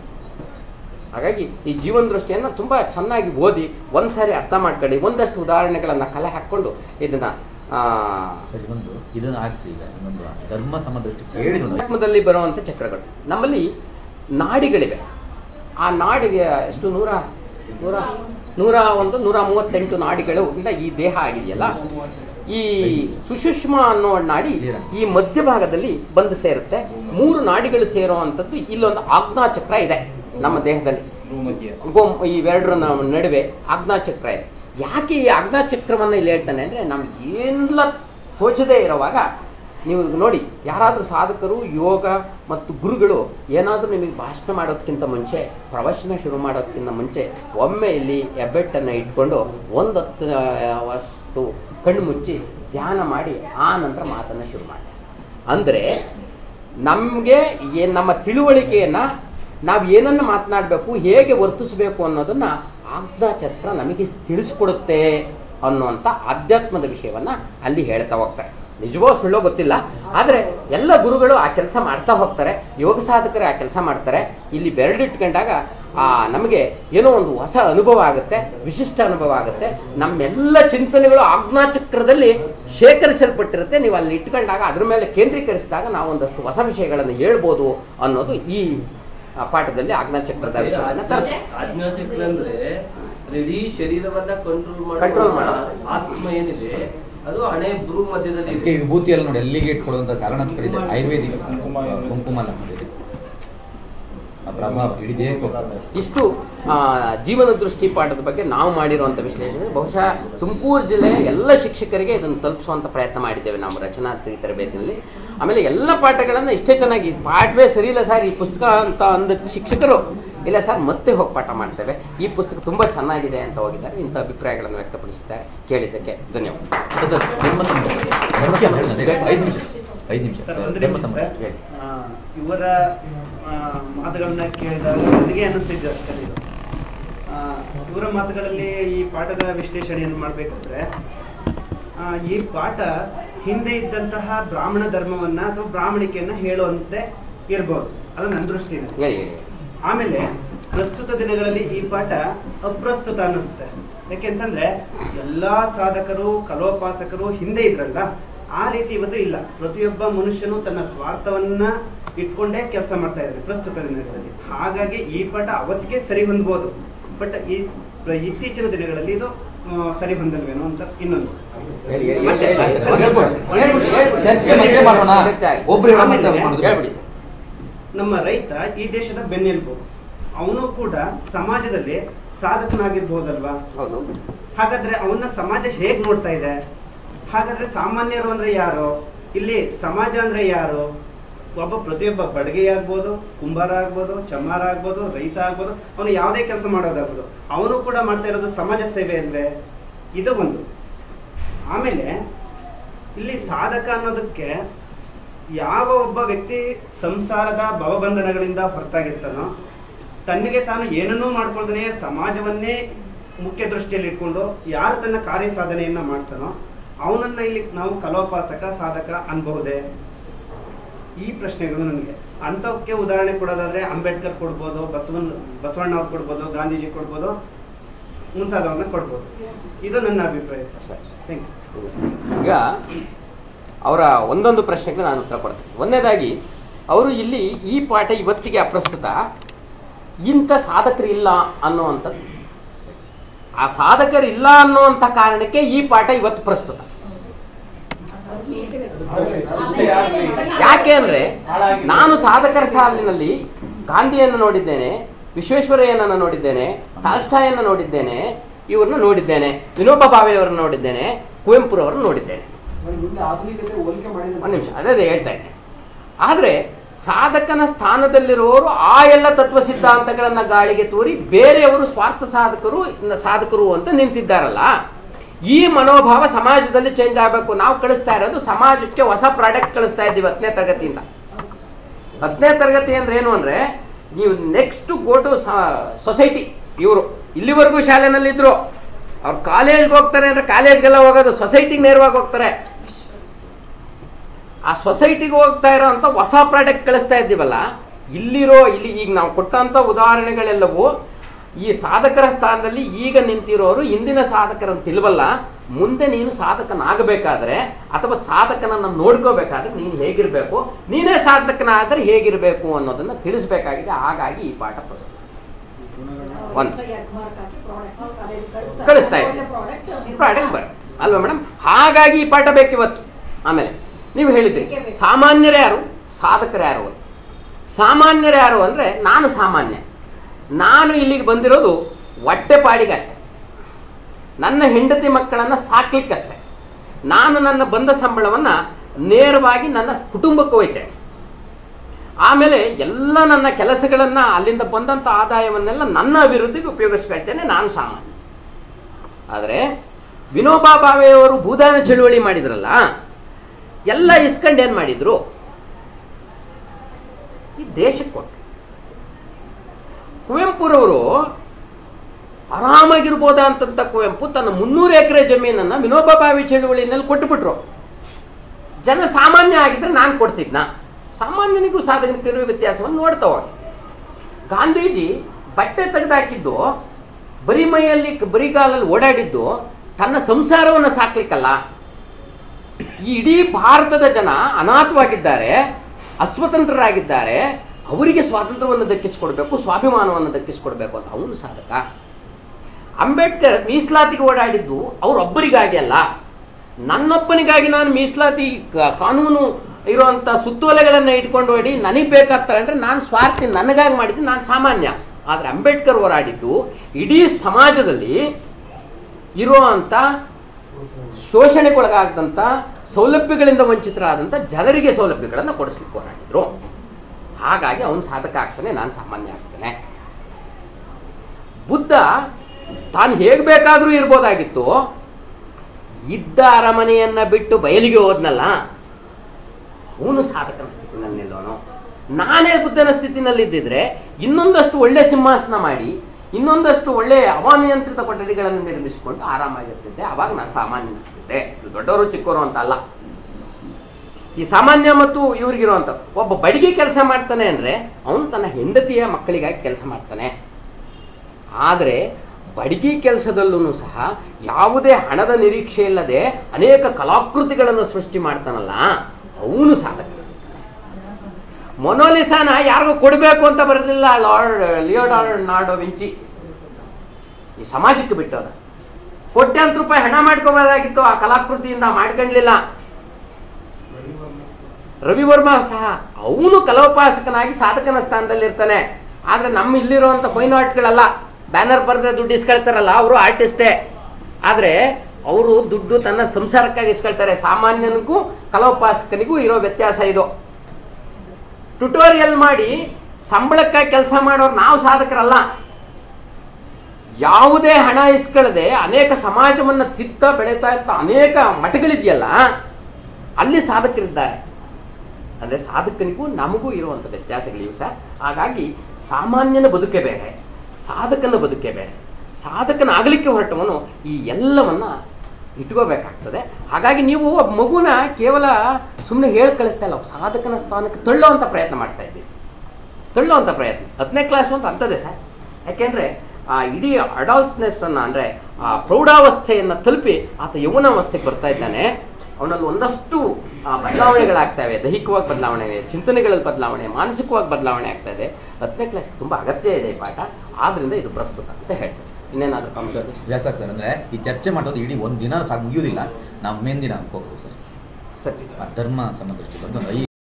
ಹಾಗಾಗಿ ಈ ಜೀವನ ದೃಷ್ಟಿಯನ್ನು ತುಂಬ ಚೆನ್ನಾಗಿ ಓದಿ ಒಂದ್ಸಾರಿ ಅರ್ಥ ಮಾಡ್ಕೊಳ್ಳಿ ಒಂದಷ್ಟು ಉದಾಹರಣೆಗಳನ್ನು ಕಲೆ ಹಾಕ್ಕೊಂಡು ಇದನ್ನ ಆ, ಸರಿ ಒಂದು ಇದನ್ನು ಹಾಕ್ಸಿ ಈಗ ಇನ್ನೊಂದು ಧರ್ಮ ಸಮದೃಷ್ಟಿ ಹೇಳಿ ನೋಡಿ ಆತ್ಮದಲ್ಲಿ ಬರುವಂಥ ಚಕ್ರಗಳು ನಮ್ಮಲ್ಲಿ ನಾಡಿಗಳಿವೆ ಆ ನಾಡಿಗೆ ಎಷ್ಟು ನೂರ ನೂರ ನೂರ ಒಂದು ನೂರ ಮೂವತ್ತೆಂಟು ನಾಡಿಗಳು ಇಂದ ಈ ದೇಹ ಆಗಿದೆಯಲ್ಲ ಈ ಸುಷುಷ್ಮ ಅನ್ನೋ ನಾಡಿ ಈ ಮಧ್ಯಭಾಗದಲ್ಲಿ ಬಂದು ಸೇರುತ್ತೆ ಮೂರು ನಾಡಿಗಳು ಸೇರೋ ಅಂಥದ್ದು ಇಲ್ಲೊಂದು ಆಜ್ಞಾ ಚಕ್ರ ಇದೆ ನಮ್ಮ ದೇಹದಲ್ಲಿ ಭೂಮಧ್ಯ ಗೋಮ್ ಇವೆರಡರ ನ- ನಡುವೆ ಆಜ್ಞಾಚಕ್ರ ಇದೆ ಯಾಕೆ ಈ ಆಜ್ಞಾಚಕ್ರವನ್ನು ಇಲ್ಲಿ ಹೇಳ್ತಾನೆ ಅಂದರೆ ನಮ್ಗೆ ಏನೆಲ್ಲ ತೋಚದೇ ಇರುವಾಗ ನೀವು ನೋಡಿ ಯಾರಾದರೂ ಸಾಧಕರು ಯೋಗ ಮತ್ತು ಗುರುಗಳು ಏನಾದರೂ ನಿಮಗೆ ಭಾಷಣ ಮಾಡೋದಕ್ಕಿಂತ ಮುಂಚೆ ಪ್ರವಚನ ಶುರು ಮಾಡೋದಕ್ಕಿಂತ ಮುಂಚೆ ಒಮ್ಮೆ ಇಲ್ಲಿ ಹೆಬ್ಬೆಟ್ಟನ್ನು ಇಟ್ಕೊಂಡು ಒಂದು ಹತ್ತು ಅಷ್ಟು ಕಣ್ಣು ಮುಚ್ಚಿ ಧ್ಯಾನ ಮಾಡಿ ಆ ನಂತರ ಮಾತನ್ನು ಶುರು ಮಾಡ್ತಾರೆ ಅಂದರೆ ನಮಗೆ ಏ ನಮ್ಮ ತಿಳುವಳಿಕೆಯನ್ನು ನಾವು ಏನನ್ನು ಮಾತನಾಡಬೇಕು ಹೇಗೆ ವರ್ತಿಸಬೇಕು ಅನ್ನೋದನ್ನು ಆಜ್ಞಾಚಕ್ರ ನಮಗೆ ತಿಳಿಸ್ಕೊಡುತ್ತೆ ಅನ್ನುವಂಥ ಆಧ್ಯಾತ್ಮದ ವಿಷಯವನ್ನು ಅಲ್ಲಿ ಹೇಳ್ತಾ ಹೋಗ್ತಾರೆ ನಿಜವೋ ಸುಳ್ಳೋ ಗೊತ್ತಿಲ್ಲ ಆದರೆ ಎಲ್ಲ ಗುರುಗಳು ಆ ಕೆಲಸ ಮಾಡ್ತಾ ಹೋಗ್ತಾರೆ ಯೋಗ ಸಾಧಕರೇ ಆ ಕೆಲಸ ಮಾಡ್ತಾರೆ ಇಲ್ಲಿ ಬೆರಳಿಟ್ಕೊಂಡಾಗ ಆ ನಮಗೆ ಏನೋ ಒಂದು ಹೊಸ ಅನುಭವ ಆಗುತ್ತೆ ವಿಶಿಷ್ಟ ಅನುಭವ ಆಗುತ್ತೆ ನಮ್ಮೆಲ್ಲ ಚಿಂತನೆಗಳು ಆಜ್ಞಾಚಕ್ರದಲ್ಲಿ ಶೇಖರಿಸಲ್ಪಟ್ಟಿರುತ್ತೆ ನೀವು ಅಲ್ಲಿ ಇಟ್ಕೊಂಡಾಗ ಅದ್ರ ಮೇಲೆ ಕೇಂದ್ರೀಕರಿಸಿದಾಗ ನಾವು ಒಂದಷ್ಟು ಹೊಸ ವಿಷಯಗಳನ್ನು ಹೇಳ್ಬೋದು ಅನ್ನೋದು ಈ ಆ, ಪಾಠದಲ್ಲಿ ಆಜ್ಞಾಚಕ್ರದ ವಿಷಯವನ್ನು ತರುತ್ತೆ ಆಜ್ಞಾಚಕ್ರ ಅಂದ್ರೆ ಇಡೀ ಶರೀರವನ್ನ ಕಂಟ್ರೋಲ್ Control ಮಾಡೋ ಮಾಡೋದು. ಆತ್ಮ ಏನಿದೆ ಅದು ಹಣೆ ಭ್ರೂ ಮಧ್ಯದಲ್ಲಿ ಅದಕ್ಕೆ ಇದೆ ವಿಭೂತಿ ಎಲ್ಲ ನೋಡಿ ಎಲ್ಲಿಗೆ ಇಟ್ಕೊಳ್ಳುವಂತ ಕಾರಣ ಕಡಿದೆ ಆಯುರ್ವೇದಿಕ್ ಕುಂಕುಮ ಎಲ್ಲ. ಕುಂಕುಮ ಎಲ್ಲ ಮಾಡಿದೆ ಆ ಪ್ರಭಾವ ಇಡೀ ದೇಹಕ್ಕೆ ಹೋಗ್ತದೆ. ಇಷ್ಟು ಆ, ಜೀವನ ದೃಷ್ಟಿ ಪಾಠದ ಬಗ್ಗೆ ನಾವು ಮಾಡಿರುವಂಥ ವಿಶ್ಲೇಷಣೆ ಬಹುಶಃ ತುಮಕೂರು ಜಿಲ್ಲೆಯ ಎಲ್ಲ ಶಿಕ್ಷಕರಿಗೆ ಇದನ್ನು ತಲುಪಿಸುವಂಥ ಪ್ರಯತ್ನ ಮಾಡಿದ್ದೇವೆ ನಾವು ರಚನಾತ್ಮಕ ತರಬೇತಿಯಲ್ಲಿ ಆಮೇಲೆ ಎಲ್ಲ ಪಾಠಗಳನ್ನು ಇಷ್ಟೇ ಚೆನ್ನಾಗಿ ಪಾಠವೇ ಸರಿ ಇಲ್ಲ ಸರ್ ಈ ಪುಸ್ತಕ ಅಂತ ಅಂದ ಶಿಕ್ಷಕರು ಇಲ್ಲ ಸರ್ ಮತ್ತೆ ಹೋಗಿ ಪಾಠ ಮಾಡ್ತೇವೆ ಈ ಪುಸ್ತಕ ತುಂಬ ಚೆನ್ನಾಗಿದೆ ಅಂತ ಹೋಗಿದ್ದಾರೆ ಇಂಥ ಅಭಿಪ್ರಾಯಗಳನ್ನು ವ್ಯಕ್ತಪಡಿಸಿದ್ದಾರೆ ಕೇಳಿದ್ದಕ್ಕೆ ಧನ್ಯವಾದ ಸರ್, ಧರ್ಮ ಸಂಬಂಧ. ಧರ್ಮ ಸಂಬಂಧ. ಅದೇ, ಐದು ನಿಮಿಷ ಐದು ನಿಮಿಷ ಸರ್ ಒಂದು ಧರ್ಮ ನಿಮಿಷ ಸಂಬಂಧ. ಸರ್ ಹೇಳಿ. ಆ, ಇವರ ಆ, ಮಾತುಗಳನ್ನ ಕೇಳಿದಾಗ ನನಗೆ ಅನಿಸ್ತಿದ್ದು ಅಷ್ಟೇ ಇದು ಆ, ಇವರ ಮಾತುಗಳಲ್ಲಿ ಈ ಪಾಠದ ವಿಶ್ಲೇಷಣೆಯನ್ನು ಮಾಡಬೇಕಾದ್ರೆ ಈ ಪಾಠ ಹಿಂದೆ ಇದ್ದಂತಹ ಬ್ರಾಹ್ಮಣ ಧರ್ಮವನ್ನ ಅಥವಾ ಬ್ರಾಹ್ಮಣಿಕೆಯನ್ನ ಹೇಳುವಂತೆ ಇರ್ಬೋದು ಅದು ನನ್ನ ದೃಷ್ಟಿನೇ ಹೇಳಿ ಹೇಳಿ ಆಮೇಲೆ ಪ್ರಸ್ತುತ ದಿನಗಳಲ್ಲಿ ಈ ಪಾಠ ಅಪ್ರಸ್ತುತ ಅನ್ನಿಸುತ್ತೆ ಯಾಕೆಂತಂದ್ರೆ ಎಲ್ಲಾ ಸಾಧಕರು ಕಲೋಪಾಸಕರು ಹಿಂದೆ ಇದ್ರಲ್ಲ ಆ ರೀತಿ ಇವತ್ತು ಇಲ್ಲ ಪ್ರತಿಯೊಬ್ಬ ಮನುಷ್ಯನು ತನ್ನ ಸ್ವಾರ್ಥವನ್ನ ಇಟ್ಕೊಂಡೇ ಕೆಲಸ ಮಾಡ್ತಾ ಇದ್ದಾರೆ ಪ್ರಸ್ತುತ ದಿನಗಳಲ್ಲಿ ಹಾಗಾಗಿ ಈ ಪಾಠ ಅವತ್ತಿಗೆ ಸರಿ ಹೊಂದ್ಬೋದು ಬಟ್ ಈ ಪ್ರ- ಇತ್ತೀಚಿನ ದಿನಗಳಲ್ಲಿ ಇದು ಆ, ಸರಿ ಹೊಂದಲ್ವೇನೋ ಅಂತ ಇನ್ನೊಂದು ಹೇಳಿ, ಹೇಳಿ, ಮತ್ತೆ- ಹೇಳಿ, ಹೇಳಿ, ಸರಿ, ಹೇಳ್ಬಿಡಿ. ಹೇಳ್ಬಿಡಿ, ಹೇಳ್ಬಿಡಿ. ಚರ್ಚೆ ಮತ್ತೆ ಮಾಡೋಣ ಚರ್ಚೆ ಆಗಿ. ಒಬ್ರು ಹೇಳೋ ಮತ್ತೆ ಆಮೇಲೆ ಮಾಡೋದು. ಹೇಳ್ಬಿಡಿ ಸರ್ ನಮ್ಮ ರೈತ ಈ ದೇಶದ ಬೆನ್ನೆಲುಬು ಅವನು ಕೂಡ ಸಮಾಜದಲ್ಲಿ ಸಾಧಕನಾಗಿರ್ಬೋದಲ್ವಾ ಹೌದು ಹಾಗಾದ್ರೆ ಅವನ್ನ ಸಮಾಜ ಹೇಗ್ ನೋಡ್ತಾ ಇದೆ ಹಾಗಾದ್ರೆ ಸಾಮಾನ್ಯರು ಅಂದ್ರೆ ಯಾರು ಇಲ್ಲಿ ಸಮಾಜ ಅಂದ್ರೆ ಯಾರು ಒಬ್ಬ ಪ್ರತಿಯೊಬ್ಬ ಬಡಗೆ ಆಗ್ಬೋದು ಕುಂಬಾರ ಆಗ್ಬೋದು ಚಮ್ಮಾರ ಆಗ್ಬೋದು ರೈತ ಆಗ್ಬೋದು ಅವನು ಯಾವುದೇ ಕೆಲಸ ಮಾಡೋದಾಗ್ಬೋದು ಅವನು ಕೂಡ ಮಾಡ್ತಾ ಇರೋದು ಸಮಾಜ ಸೇವೆ ಅಲ್ವೇ ಇದು ಒಂದು ಆಮೇಲೆ ಇಲ್ಲಿ ಸಾಧಕ ಅನ್ನೋದಕ್ಕೆ ಯಾವ ಒಬ್ಬ ವ್ಯಕ್ತಿ ಸಂಸಾರದ ಭವಬಂಧನಗಳಿಂದ ಹೊರತಾಗಿರ್ತಾನೋ ತನ್ನಿಗೆ ತಾನು ಏನನ್ನೂ ಮಾಡ್ಕೊಳ್ದೇ ಸಮಾಜವನ್ನೇ ಮುಖ್ಯ ದೃಷ್ಟಿಯಲ್ಲಿ ಇಟ್ಕೊಂಡು ಯಾರು ತನ್ನ ಕಾರ್ಯ ಸಾಧನೆಯನ್ನ ಮಾಡ್ತಾನೋ ಅವನನ್ನ ಇಲ್ಲಿ ನಾವು ಕಲೋಪಾಸಕ ಸಾಧಕ ಅನ್ಬಹುದೇ ಈ ಪ್ರಶ್ನೆಗಳು ನನಗೆ ಅಂಥವಕ್ಕೆ ಉದಾಹರಣೆ ಕೊಡೋದಾದ್ರೆ ಅಂಬೇಡ್ಕರ್ ಕೊಡ್ಬೋದು ಬಸವನ್ ಬಸವಣ್ಣ ಅವ್ರು ಕೊಡ್ಬೋದು ಗಾಂಧೀಜಿ ಕೊಡ್ಬೋದು ಮುಂತಾದವ್ರನ್ನ ಕೊಡ್ಬೋದು ಇದು ನನ್ನ ಅಭಿಪ್ರಾಯ ಸರ್ ಸರಿ. ಥ್ಯಾಂಕ್ ಯು ಈಗ ಅವರ ಒಂದೊಂದು ಪ್ರಶ್ನೆಗೆ ನಾನು ಉತ್ತರ ಕೊಡ್ತೀನಿ ಒಂದನೇದಾಗಿ ಅವರು ಇಲ್ಲಿ ಈ ಪಾಠ ಇವತ್ತಿಗೆ ಅಪ್ರಸ್ತುತ ಇಂಥ ಸಾಧಕರಿಲ್ಲ ಅನ್ನುವಂಥದ್ದು ಆ ಸಾಧಕರಿಲ್ಲ ಅನ್ನುವಂಥ ಕಾರಣಕ್ಕೆ ಈ ಪಾಠ ಇವತ್ತು ಪ್ರಸ್ತುತ ಯಾಕೆ ಅಂದ್ರೆ ನಾನು ಸಾಧಕರ ಸಾಲಿನಲ್ಲಿ ಗಾಂಧಿಯನ್ನು ನೋಡಿದ್ದೇನೆ ವಿಶ್ವೇಶ್ವರಯ್ಯನನ್ನು ನೋಡಿದ್ದೇನೆ ಟಾಲ್ಸ್ಟಾಯನ್ನ ನೋಡಿದ್ದೇನೆ ಇವ್ರನ್ನ ನೋಡಿದ್ದೇನೆ ವಿನೋಬ ಭಾವೆಯವರನ್ನು ನೋಡಿದ್ದೇನೆ ಕುವೆಂಪುರವರನ್ನು ನೋಡಿದ್ದೇನೆ ಒಂದು ನಿಮಿಷ ಅದೇ ಅದೇ ಹೇಳ್ತಾ ಇದ್ದೆ ಆದರೆ ಸಾಧಕನ ಸ್ಥಾನದಲ್ಲಿರುವವರು ಆ ಎಲ್ಲ ತತ್ವ ಸಿದ್ಧಾಂತಗಳನ್ನ ಗಾಳಿಗೆ ತೂರಿ ಬೇರೆಯವರು ಸ್ವಾರ್ಥ ಸಾಧಕರು ಇನ್ನ ಸಾಧಕರು ಅಂತ ನಿಂತಿದ್ದಾರಲ್ಲ ಈ ಮನೋಭಾವ ಸಮಾಜದಲ್ಲಿ ಚೇಂಜ್ ಆಗಬೇಕು ನಾವು ಕಳಿಸ್ತಾ ಇರೋದು ಸಮಾಜಕ್ಕೆ ಹೊಸ ಪ್ರಾಡಕ್ಟ್ ಕಳಿಸ್ತಾ ಇದ್ದೀವಿ ಹತ್ತನೇ ತರಗತಿಯಿಂದ ಹತ್ತನೇ ತರಗತಿ ಅಂದ್ರೆ ಏನು ಅಂದ್ರೆ ನೀವು ನೆಕ್ಸ್ಟ್ ಗೋ ಟು ಸೊಸೈಟಿ ಇವರು ಇಲ್ಲಿವರೆಗೂ ಶಾಲೆನಲ್ಲಿದ್ರು ಅವ್ರು ಕಾಲೇಜ್ಗೆ ಹೋಗ್ತಾರೆ ಅಂದ್ರೆ ಕಾಲೇಜ್ಗೆಲ್ಲ ಹೋಗೋದು ಸೊಸೈಟಿಗೆ ನೇರವಾಗಿ ಹೋಗ್ತಾರೆ ಆ ಸೊಸೈಟಿಗೆ ಹೋಗ್ತಾ ಇರೋ ಅಂತ ಹೊಸ ಪ್ರಾಡಕ್ಟ್ ಕಳಿಸ್ತಾ ಇದ್ದೀವಲ್ಲ ಇಲ್ಲಿರೋ ಇಲ್ಲಿ ಈಗ ನಾವು ಕೊಟ್ಟಂತ ಉದಾಹರಣೆಗಳೆಲ್ಲವೂ ಈ ಸಾಧಕರ ಸ್ಥಾನದಲ್ಲಿ ಈಗ ನಿಂತಿರೋರು ಇಂದಿನ ಸಾಧಕರಂತ ಇಲ್ವಲ್ಲ ಮುಂದೆ ನೀನು ಸಾಧಕನಾಗಬೇಕಾದ್ರೆ ಅಥವಾ ಸಾಧಕನನ್ನ ನೋಡ್ಕೋಬೇಕಾದ್ರೆ ನೀನು ಹೇಗಿರ್ಬೇಕು ನೀನೇ ಸಾಧಕನಾದ್ರೆ ಹೇಗಿರ್ಬೇಕು ಅನ್ನೋದನ್ನ ತಿಳಿಸ್ಬೇಕಾಗಿದೆ ಹಾಗಾಗಿ ಈ ಪಾಠ ಪ್ರಸ್ತುತ ಒಂದು ಕಳಿಸ್ತಾ ಇದ್ದೀವಿ ಪ್ರಾಡಕ್ಟ್ ಬರುತ್ತೆ ಅಲ್ವಾ ಮೇಡಮ್ ಹಾಗಾಗಿ ಈ ಪಾಠ ಬೇಕಿವತ್ತು ಆಮೇಲೆ ನೀವು ಹೇಳಿದ್ರಿ ಸಾಮಾನ್ಯರು ಯಾರು ಸಾಧಕರು ಯಾರು ಅಂತ ಸಾಮಾನ್ಯರು ಯಾರು ಅಂದರೆ ನಾನು ಸಾಮಾನ್ಯ ನಾನು ಇಲ್ಲಿಗೆ ಬಂದಿರೋದು ಹೊಟ್ಟೆಪಾಡಿಗಷ್ಟೆ ನನ್ನ ಹೆಂಡತಿ ಮಕ್ಕಳನ್ನು ಸಾಕ್ಲಿಕ್ಕಷ್ಟೆ ನಾನು ನನ್ನ ಬಂದ ಸಂಬಳವನ್ನು ನೇರವಾಗಿ ನನ್ನ ಕುಟುಂಬಕ್ಕೆ ಹೋಯ್ತೇನೆ ಆಮೇಲೆ ಎಲ್ಲ ನನ್ನ ಕೆಲಸಗಳನ್ನು ಅಲ್ಲಿಂದ ಬಂದಂಥ ಆದಾಯವನ್ನೆಲ್ಲ ನನ್ನ ಅಭಿವೃದ್ಧಿಗೆ ಉಪಯೋಗಿಸ್ಕೊಳ್ತೇನೆ ನಾನು ಸಾಮಾನ್ಯ ಆದರೆ ವಿನೋಬಾ ಭಾವೆಯವರು ಭೂದಾನ ಚಳುವಳಿ ಮಾಡಿದ್ರಲ್ಲ ಎಲ್ಲ ಇಸ್ಕೊಂಡು ಏನು ಮಾಡಿದ್ರು ಈ ದೇಶಕ್ಕೆ ಕೊಟ್ಟರು ಕುವೆಂಪುರವರು ಆರಾಮಾಗಿರ್ಬೋದಾ ಅಂತಂತ ಕುವೆಂಪು ತನ್ನ ಮುನ್ನೂರು ಎಕರೆ ಜಮೀನನ್ನು ವಿನೋಬಾ ಭಾವೆ ಚಳುವಳಿನಲ್ಲಿ ಕೊಟ್ಟುಬಿಟ್ರು ಜನ ಸಾಮಾನ್ಯ ಆಗಿದ್ರೆ ನಾನು ಕೊಡ್ತಿದ್ನ ಸಾಮಾನ್ಯನಿಗೂ ಸಾಧಕನಿಗೂ ಇರುವ ವ್ಯತ್ಯಾಸವನ್ನು ನೋಡ್ತಾ ಹೋಗಿ ಗಾಂಧೀಜಿ ಬಟ್ಟೆ ತೆಗೆದಾಕಿದ್ದು ಬರೀ ಮೈಯಲ್ಲಿ ಬರಿಗಾಲಲ್ಲಿ ಓಡಾಡಿದ್ದು ತನ್ನ ಸಂಸಾರವನ್ನು ಸಾಕ್ಲಿಕ್ಕಲ್ಲ ಈ ಇಡೀ ಭಾರತದ ಜನ ಅನಾಥವಾಗಿದ್ದಾರೆ ಅಸ್ವತಂತ್ರರಾಗಿದ್ದಾರೆ ಅವರಿಗೆ ಸ್ವಾತಂತ್ರ್ಯವನ್ನು ದಕ್ಕಿಸಿಕೊಡ್ಬೇಕು ಸ್ವಾಭಿಮಾನವನ್ನು ದಕ್ಕಿಸಿಕೊಡ್ಬೇಕು ಅಂತ ಅವನು ಸಾಧಕ ಅಂಬೇಡ್ಕರ್ ಮೀಸಲಾತಿಗೆ ಓಡಾಡಿದ್ದು ಅವರೊಬ್ಬರಿಗಾಗಿ ಅಲ್ಲ ನನ್ನೊಬ್ಬನಿಗಾಗಿ ನಾನು ಮೀಸಲಾತಿ ಕ- ಕಾನೂನು ಇರುವಂಥ ಸುತ್ತೋಲೆಗಳನ್ನು ಇಟ್ಕೊಂಡು ಓಡಿ ನನಗೆ ಬೇಕಾದ ತಗೊಂಡ್ರೆ ನಾನು ಸ್ವಾರ್ಥಿ ನನಗಾಗಿ ಮಾಡಿದ್ದು ನಾನು ಸಾಮಾನ್ಯ ಆದರೆ ಅಂಬೇಡ್ಕರ್ ಹೋರಾಡಿದ್ದು ಇಡೀ ಸಮಾಜದಲ್ಲಿ ಇರುವಂಥ ಶೋಷಣೆಗೊಳಗಾಗದಂಥ ಸೌಲಭ್ಯಗಳಿಂದ ವಂಚಿತರಾದಂಥ ಜನರಿಗೆ ಸೌಲಭ್ಯಗಳನ್ನು ಕೊಡಿಸ್ಲಿಕ್ಕೆ ಹೋರಾಡಿದ್ರು ಹಾಗಾಗಿ ಅವನು ಸಾಧಕ ಆಗ್ತಾನೆ ನಾನು ಸಾಮಾನ್ಯ ಆಗ್ತಾನೆ ಬುದ್ಧ ತಾನು ಹೇಗೆ ಬೇಕಾದರೂ ಇರ್ಬೋದಾಗಿತ್ತು ಇದ್ದ ಅರಮನೆಯನ್ನ ಬಿಟ್ಟು ಬಯಲಿಗೆ ಹೋದ್ನಲ್ಲ ಅವನು ಸಾಧಕನ ಸ್ಥಿತಿನಲ್ಲಿ ನಿಲ್ಲೋನು ನಾನೇ ಬುದ್ಧನ ಸ್ಥಿತಿನಲ್ಲಿ ಇದ್ದಿದ್ರೆ ಇನ್ನೊಂದಷ್ಟು ಒಳ್ಳೆ ಸಿಂಹಾಸನ ಮಾಡಿ ಇನ್ನೊಂದಷ್ಟು ಒಳ್ಳೆ ಅವಾನಿಯಂತ್ರಿತ ಕೊಠಡಿಗಳನ್ನು ನಿರ್ಮಿಸಿಕೊಂಡು ಆರಾಮಾಗಿರ್ತಿದ್ದೆ ಅವಾಗ ನಾನು ಸಾಮಾನ್ಯನಾಗ್ತಿದ್ದೆ ಇದು ದೊಡ್ಡವರು ಚಿಕ್ಕವರು ಅಂತ ಅಲ್ಲ ಈ ಸಾಮಾನ್ಯ ಮತ್ತು ಇವ್ರಿಗಿರುವಂಥ ಒಬ್ಬ ಬಡಿಗೆ ಕೆಲಸ ಮಾಡ್ತಾನೆ ಅಂದರೆ ಅವನು ತನ್ನ ಹೆಂಡತಿಯ ಮಕ್ಕಳಿಗಾಗಿ ಕೆಲಸ ಮಾಡ್ತಾನೆ ಆದರೆ ಬಡಿಗೆ ಕೆಲಸದಲ್ಲೂ ಸಹ ಯಾವುದೇ ಹಣದ ನಿರೀಕ್ಷೆ ಇಲ್ಲದೆ ಅನೇಕ ಕಲಾಕೃತಿಗಳನ್ನು ಸೃಷ್ಟಿ ಮಾಡ್ತಾನಲ್ಲ ಅವನು ಸಾಧಕ ಮೊನೋಲಿಸಾನ ಯಾರಿಗೂ ಕೊಡಬೇಕು ಅಂತ ಬರಲಿಲ್ಲ ಲಾರ್ಡ್ ಲಿಯೋಡಾರ್ಡ್ ನಾರ್ಡೋ ವಿಂಚಿ ಈ ಸಮಾಜಕ್ಕೆ ಬಿಟ್ಟೋದ ಕೋಟ್ಯಾಂತರ ರೂಪಾಯಿ ಹಣ ಮಾಡ್ಕೋಬೋದಾಗಿತ್ತು ಆ ಕಲಾಕೃತಿಯಿಂದ ಮಾಡ್ಕೊಂಡ್ಲಿಲ್ಲ ರವಿವರ್ಮ ಸಹ ಅವನು ಕಲೋಪಾಸಕನಾಗಿ ಸಾಧಕನ ಸ್ಥಾನದಲ್ಲಿ ಇರ್ತಾನೆ ಆದ್ರೆ ನಮ್ಮ ಇಲ್ಲಿರುವಂತ ಫೈನ್ ಆರ್ಟ್ಗಳಲ್ಲ ಬ್ಯಾನರ್ ಬರೆದ್ರೆ ದುಡ್ಡು ಇಸ್ಕೊಳ್ತಾರಲ್ಲ ಅವರು ಆರ್ಟಿಸ್ಟೇ ಆದ್ರೆ ಅವರು ದುಡ್ಡು ತನ್ನ ಸಂಸಾರಕ್ಕಾಗಿ ಇಸ್ಕೊಳ್ತಾರೆ ಸಾಮಾನ್ಯನಿಗೂ ಕಲೋಪಾಸಕನಿಗೂ ಇರೋ ವ್ಯತ್ಯಾಸ ಇದು ಟ್ಯುಟೋರಿಯಲ್ ಮಾಡಿ ಸಂಬಳಕ್ಕಾಗಿ ಕೆಲಸ ಮಾಡೋರು ನಾವು ಸಾಧಕರಲ್ಲ ಯಾವುದೇ ಹಣ ಇಸ್ಕೊಳ್ಳದೆ ಅನೇಕ ಸಮಾಜವನ್ನ ತಿತ್ತ ಬೆಳೀತಾ ಇರ್ತ ಅನೇಕ ಮಠಗಳಿದೆಯಲ್ಲ ಅಲ್ಲಿ ಸಾಧಕರಿದ್ದಾರೆ ಅಂದ್ರೆ ಸಾಧಕನಿಗೂ ನಮಗೂ ಇರುವಂಥ ವ್ಯತ್ಯಾಸಗಳಿವೆ ಸರ್ ಹಾಗಾಗಿ ಸಾಮಾನ್ಯನ ಬದುಕೆ ಬೇರೆ ಸಾಧಕನ ಬದುಕೆ ಬೇರೆ ಸಾಧಕನಾಗಲಿಕ್ಕೆ ಹೊರಟವನು ಈ ಎಲ್ಲವನ್ನ ಇಟ್ಕೋಬೇಕಾಗ್ತದೆ ಹಾಗಾಗಿ ನೀವು ಒಬ್ಬ ಮಗುನ ಕೇವಲ ಸುಮ್ಮನೆ ಹೇಳಿ ಕಳಿಸ್ತಾ ಇಲ್ಲ ಒಬ್ಬ ಸಾಧಕನ ಸ್ಥಾನಕ್ಕೆ ತಳ್ಳೋವಂಥ ಪ್ರಯತ್ನ ಮಾಡ್ತಾ ಇದ್ದೀವಿ ತಳ್ಳೋವಂಥ ಪ್ರಯತ್ನ ಹತ್ತನೇ ಕ್ಲಾಸ್ ಅಂತ ಅಂತದೆ ಸರ್ ಯಾಕೆಂದ್ರೆ ಆ ಇಡೀ ಅಡಾಲ್ಸ್ನೆಸ್ ಅನ್ನ ಅಂದ್ರೆ ಆ ಪ್ರೌಢಾವಸ್ಥೆಯನ್ನ ತಲುಪಿ ಆತ ಯೌವನಾವಸ್ಥೆಗೆ ಬರ್ತಾ ಇದ್ದಾನೆ ಅವನಲ್ಲಿ ಒಂದಷ್ಟು ಆ, ಬದಲಾವಣೆಗಳಾಗ್ತವೆ ದೈಹಿಕವಾಗಿ ಬದಲಾವಣೆ ಚಿಂತನೆಗಳಲ್ಲಿ ಬದಲಾವಣೆ ಮಾನಸಿಕವಾಗಿ ಬದಲಾವಣೆ ಆಗ್ತಾ ಇದೆ ಹತ್ತನೇ ಕ್ಲಾಸ್ ತುಂಬಾ ಅಗತ್ಯ ಇದೆ ಈ ಪಾಠ ಆದ್ರಿಂದ ಇದು ಪ್ರಸ್ತುತ ಅಂತ ಹೇಳ್ತೇನೆ ಇನ್ನೇನಾದ್ರೂ ಸರ್ ಕಾಮೆಂಟ್ ವ್ಯಾಸ ಆಗ್ತದೆ ಅಂದ್ರೆ ಈ ಚರ್ಚೆ ಮಾಡೋದು ಇಡೀ ಒಂದು ದಿನ ಸಾಕು ಮುಗಿಯೋದಿಲ್ಲ ನಾವು ಮೇನ್ ದಿನ ಅನ್ಕೋಬಹುದು ಸರ್ ಸರಿ ಆ ಧರ್ಮ ಸಂಬಂಧಿಸಿದ ಬಗ್ಗೆ ಒಂದು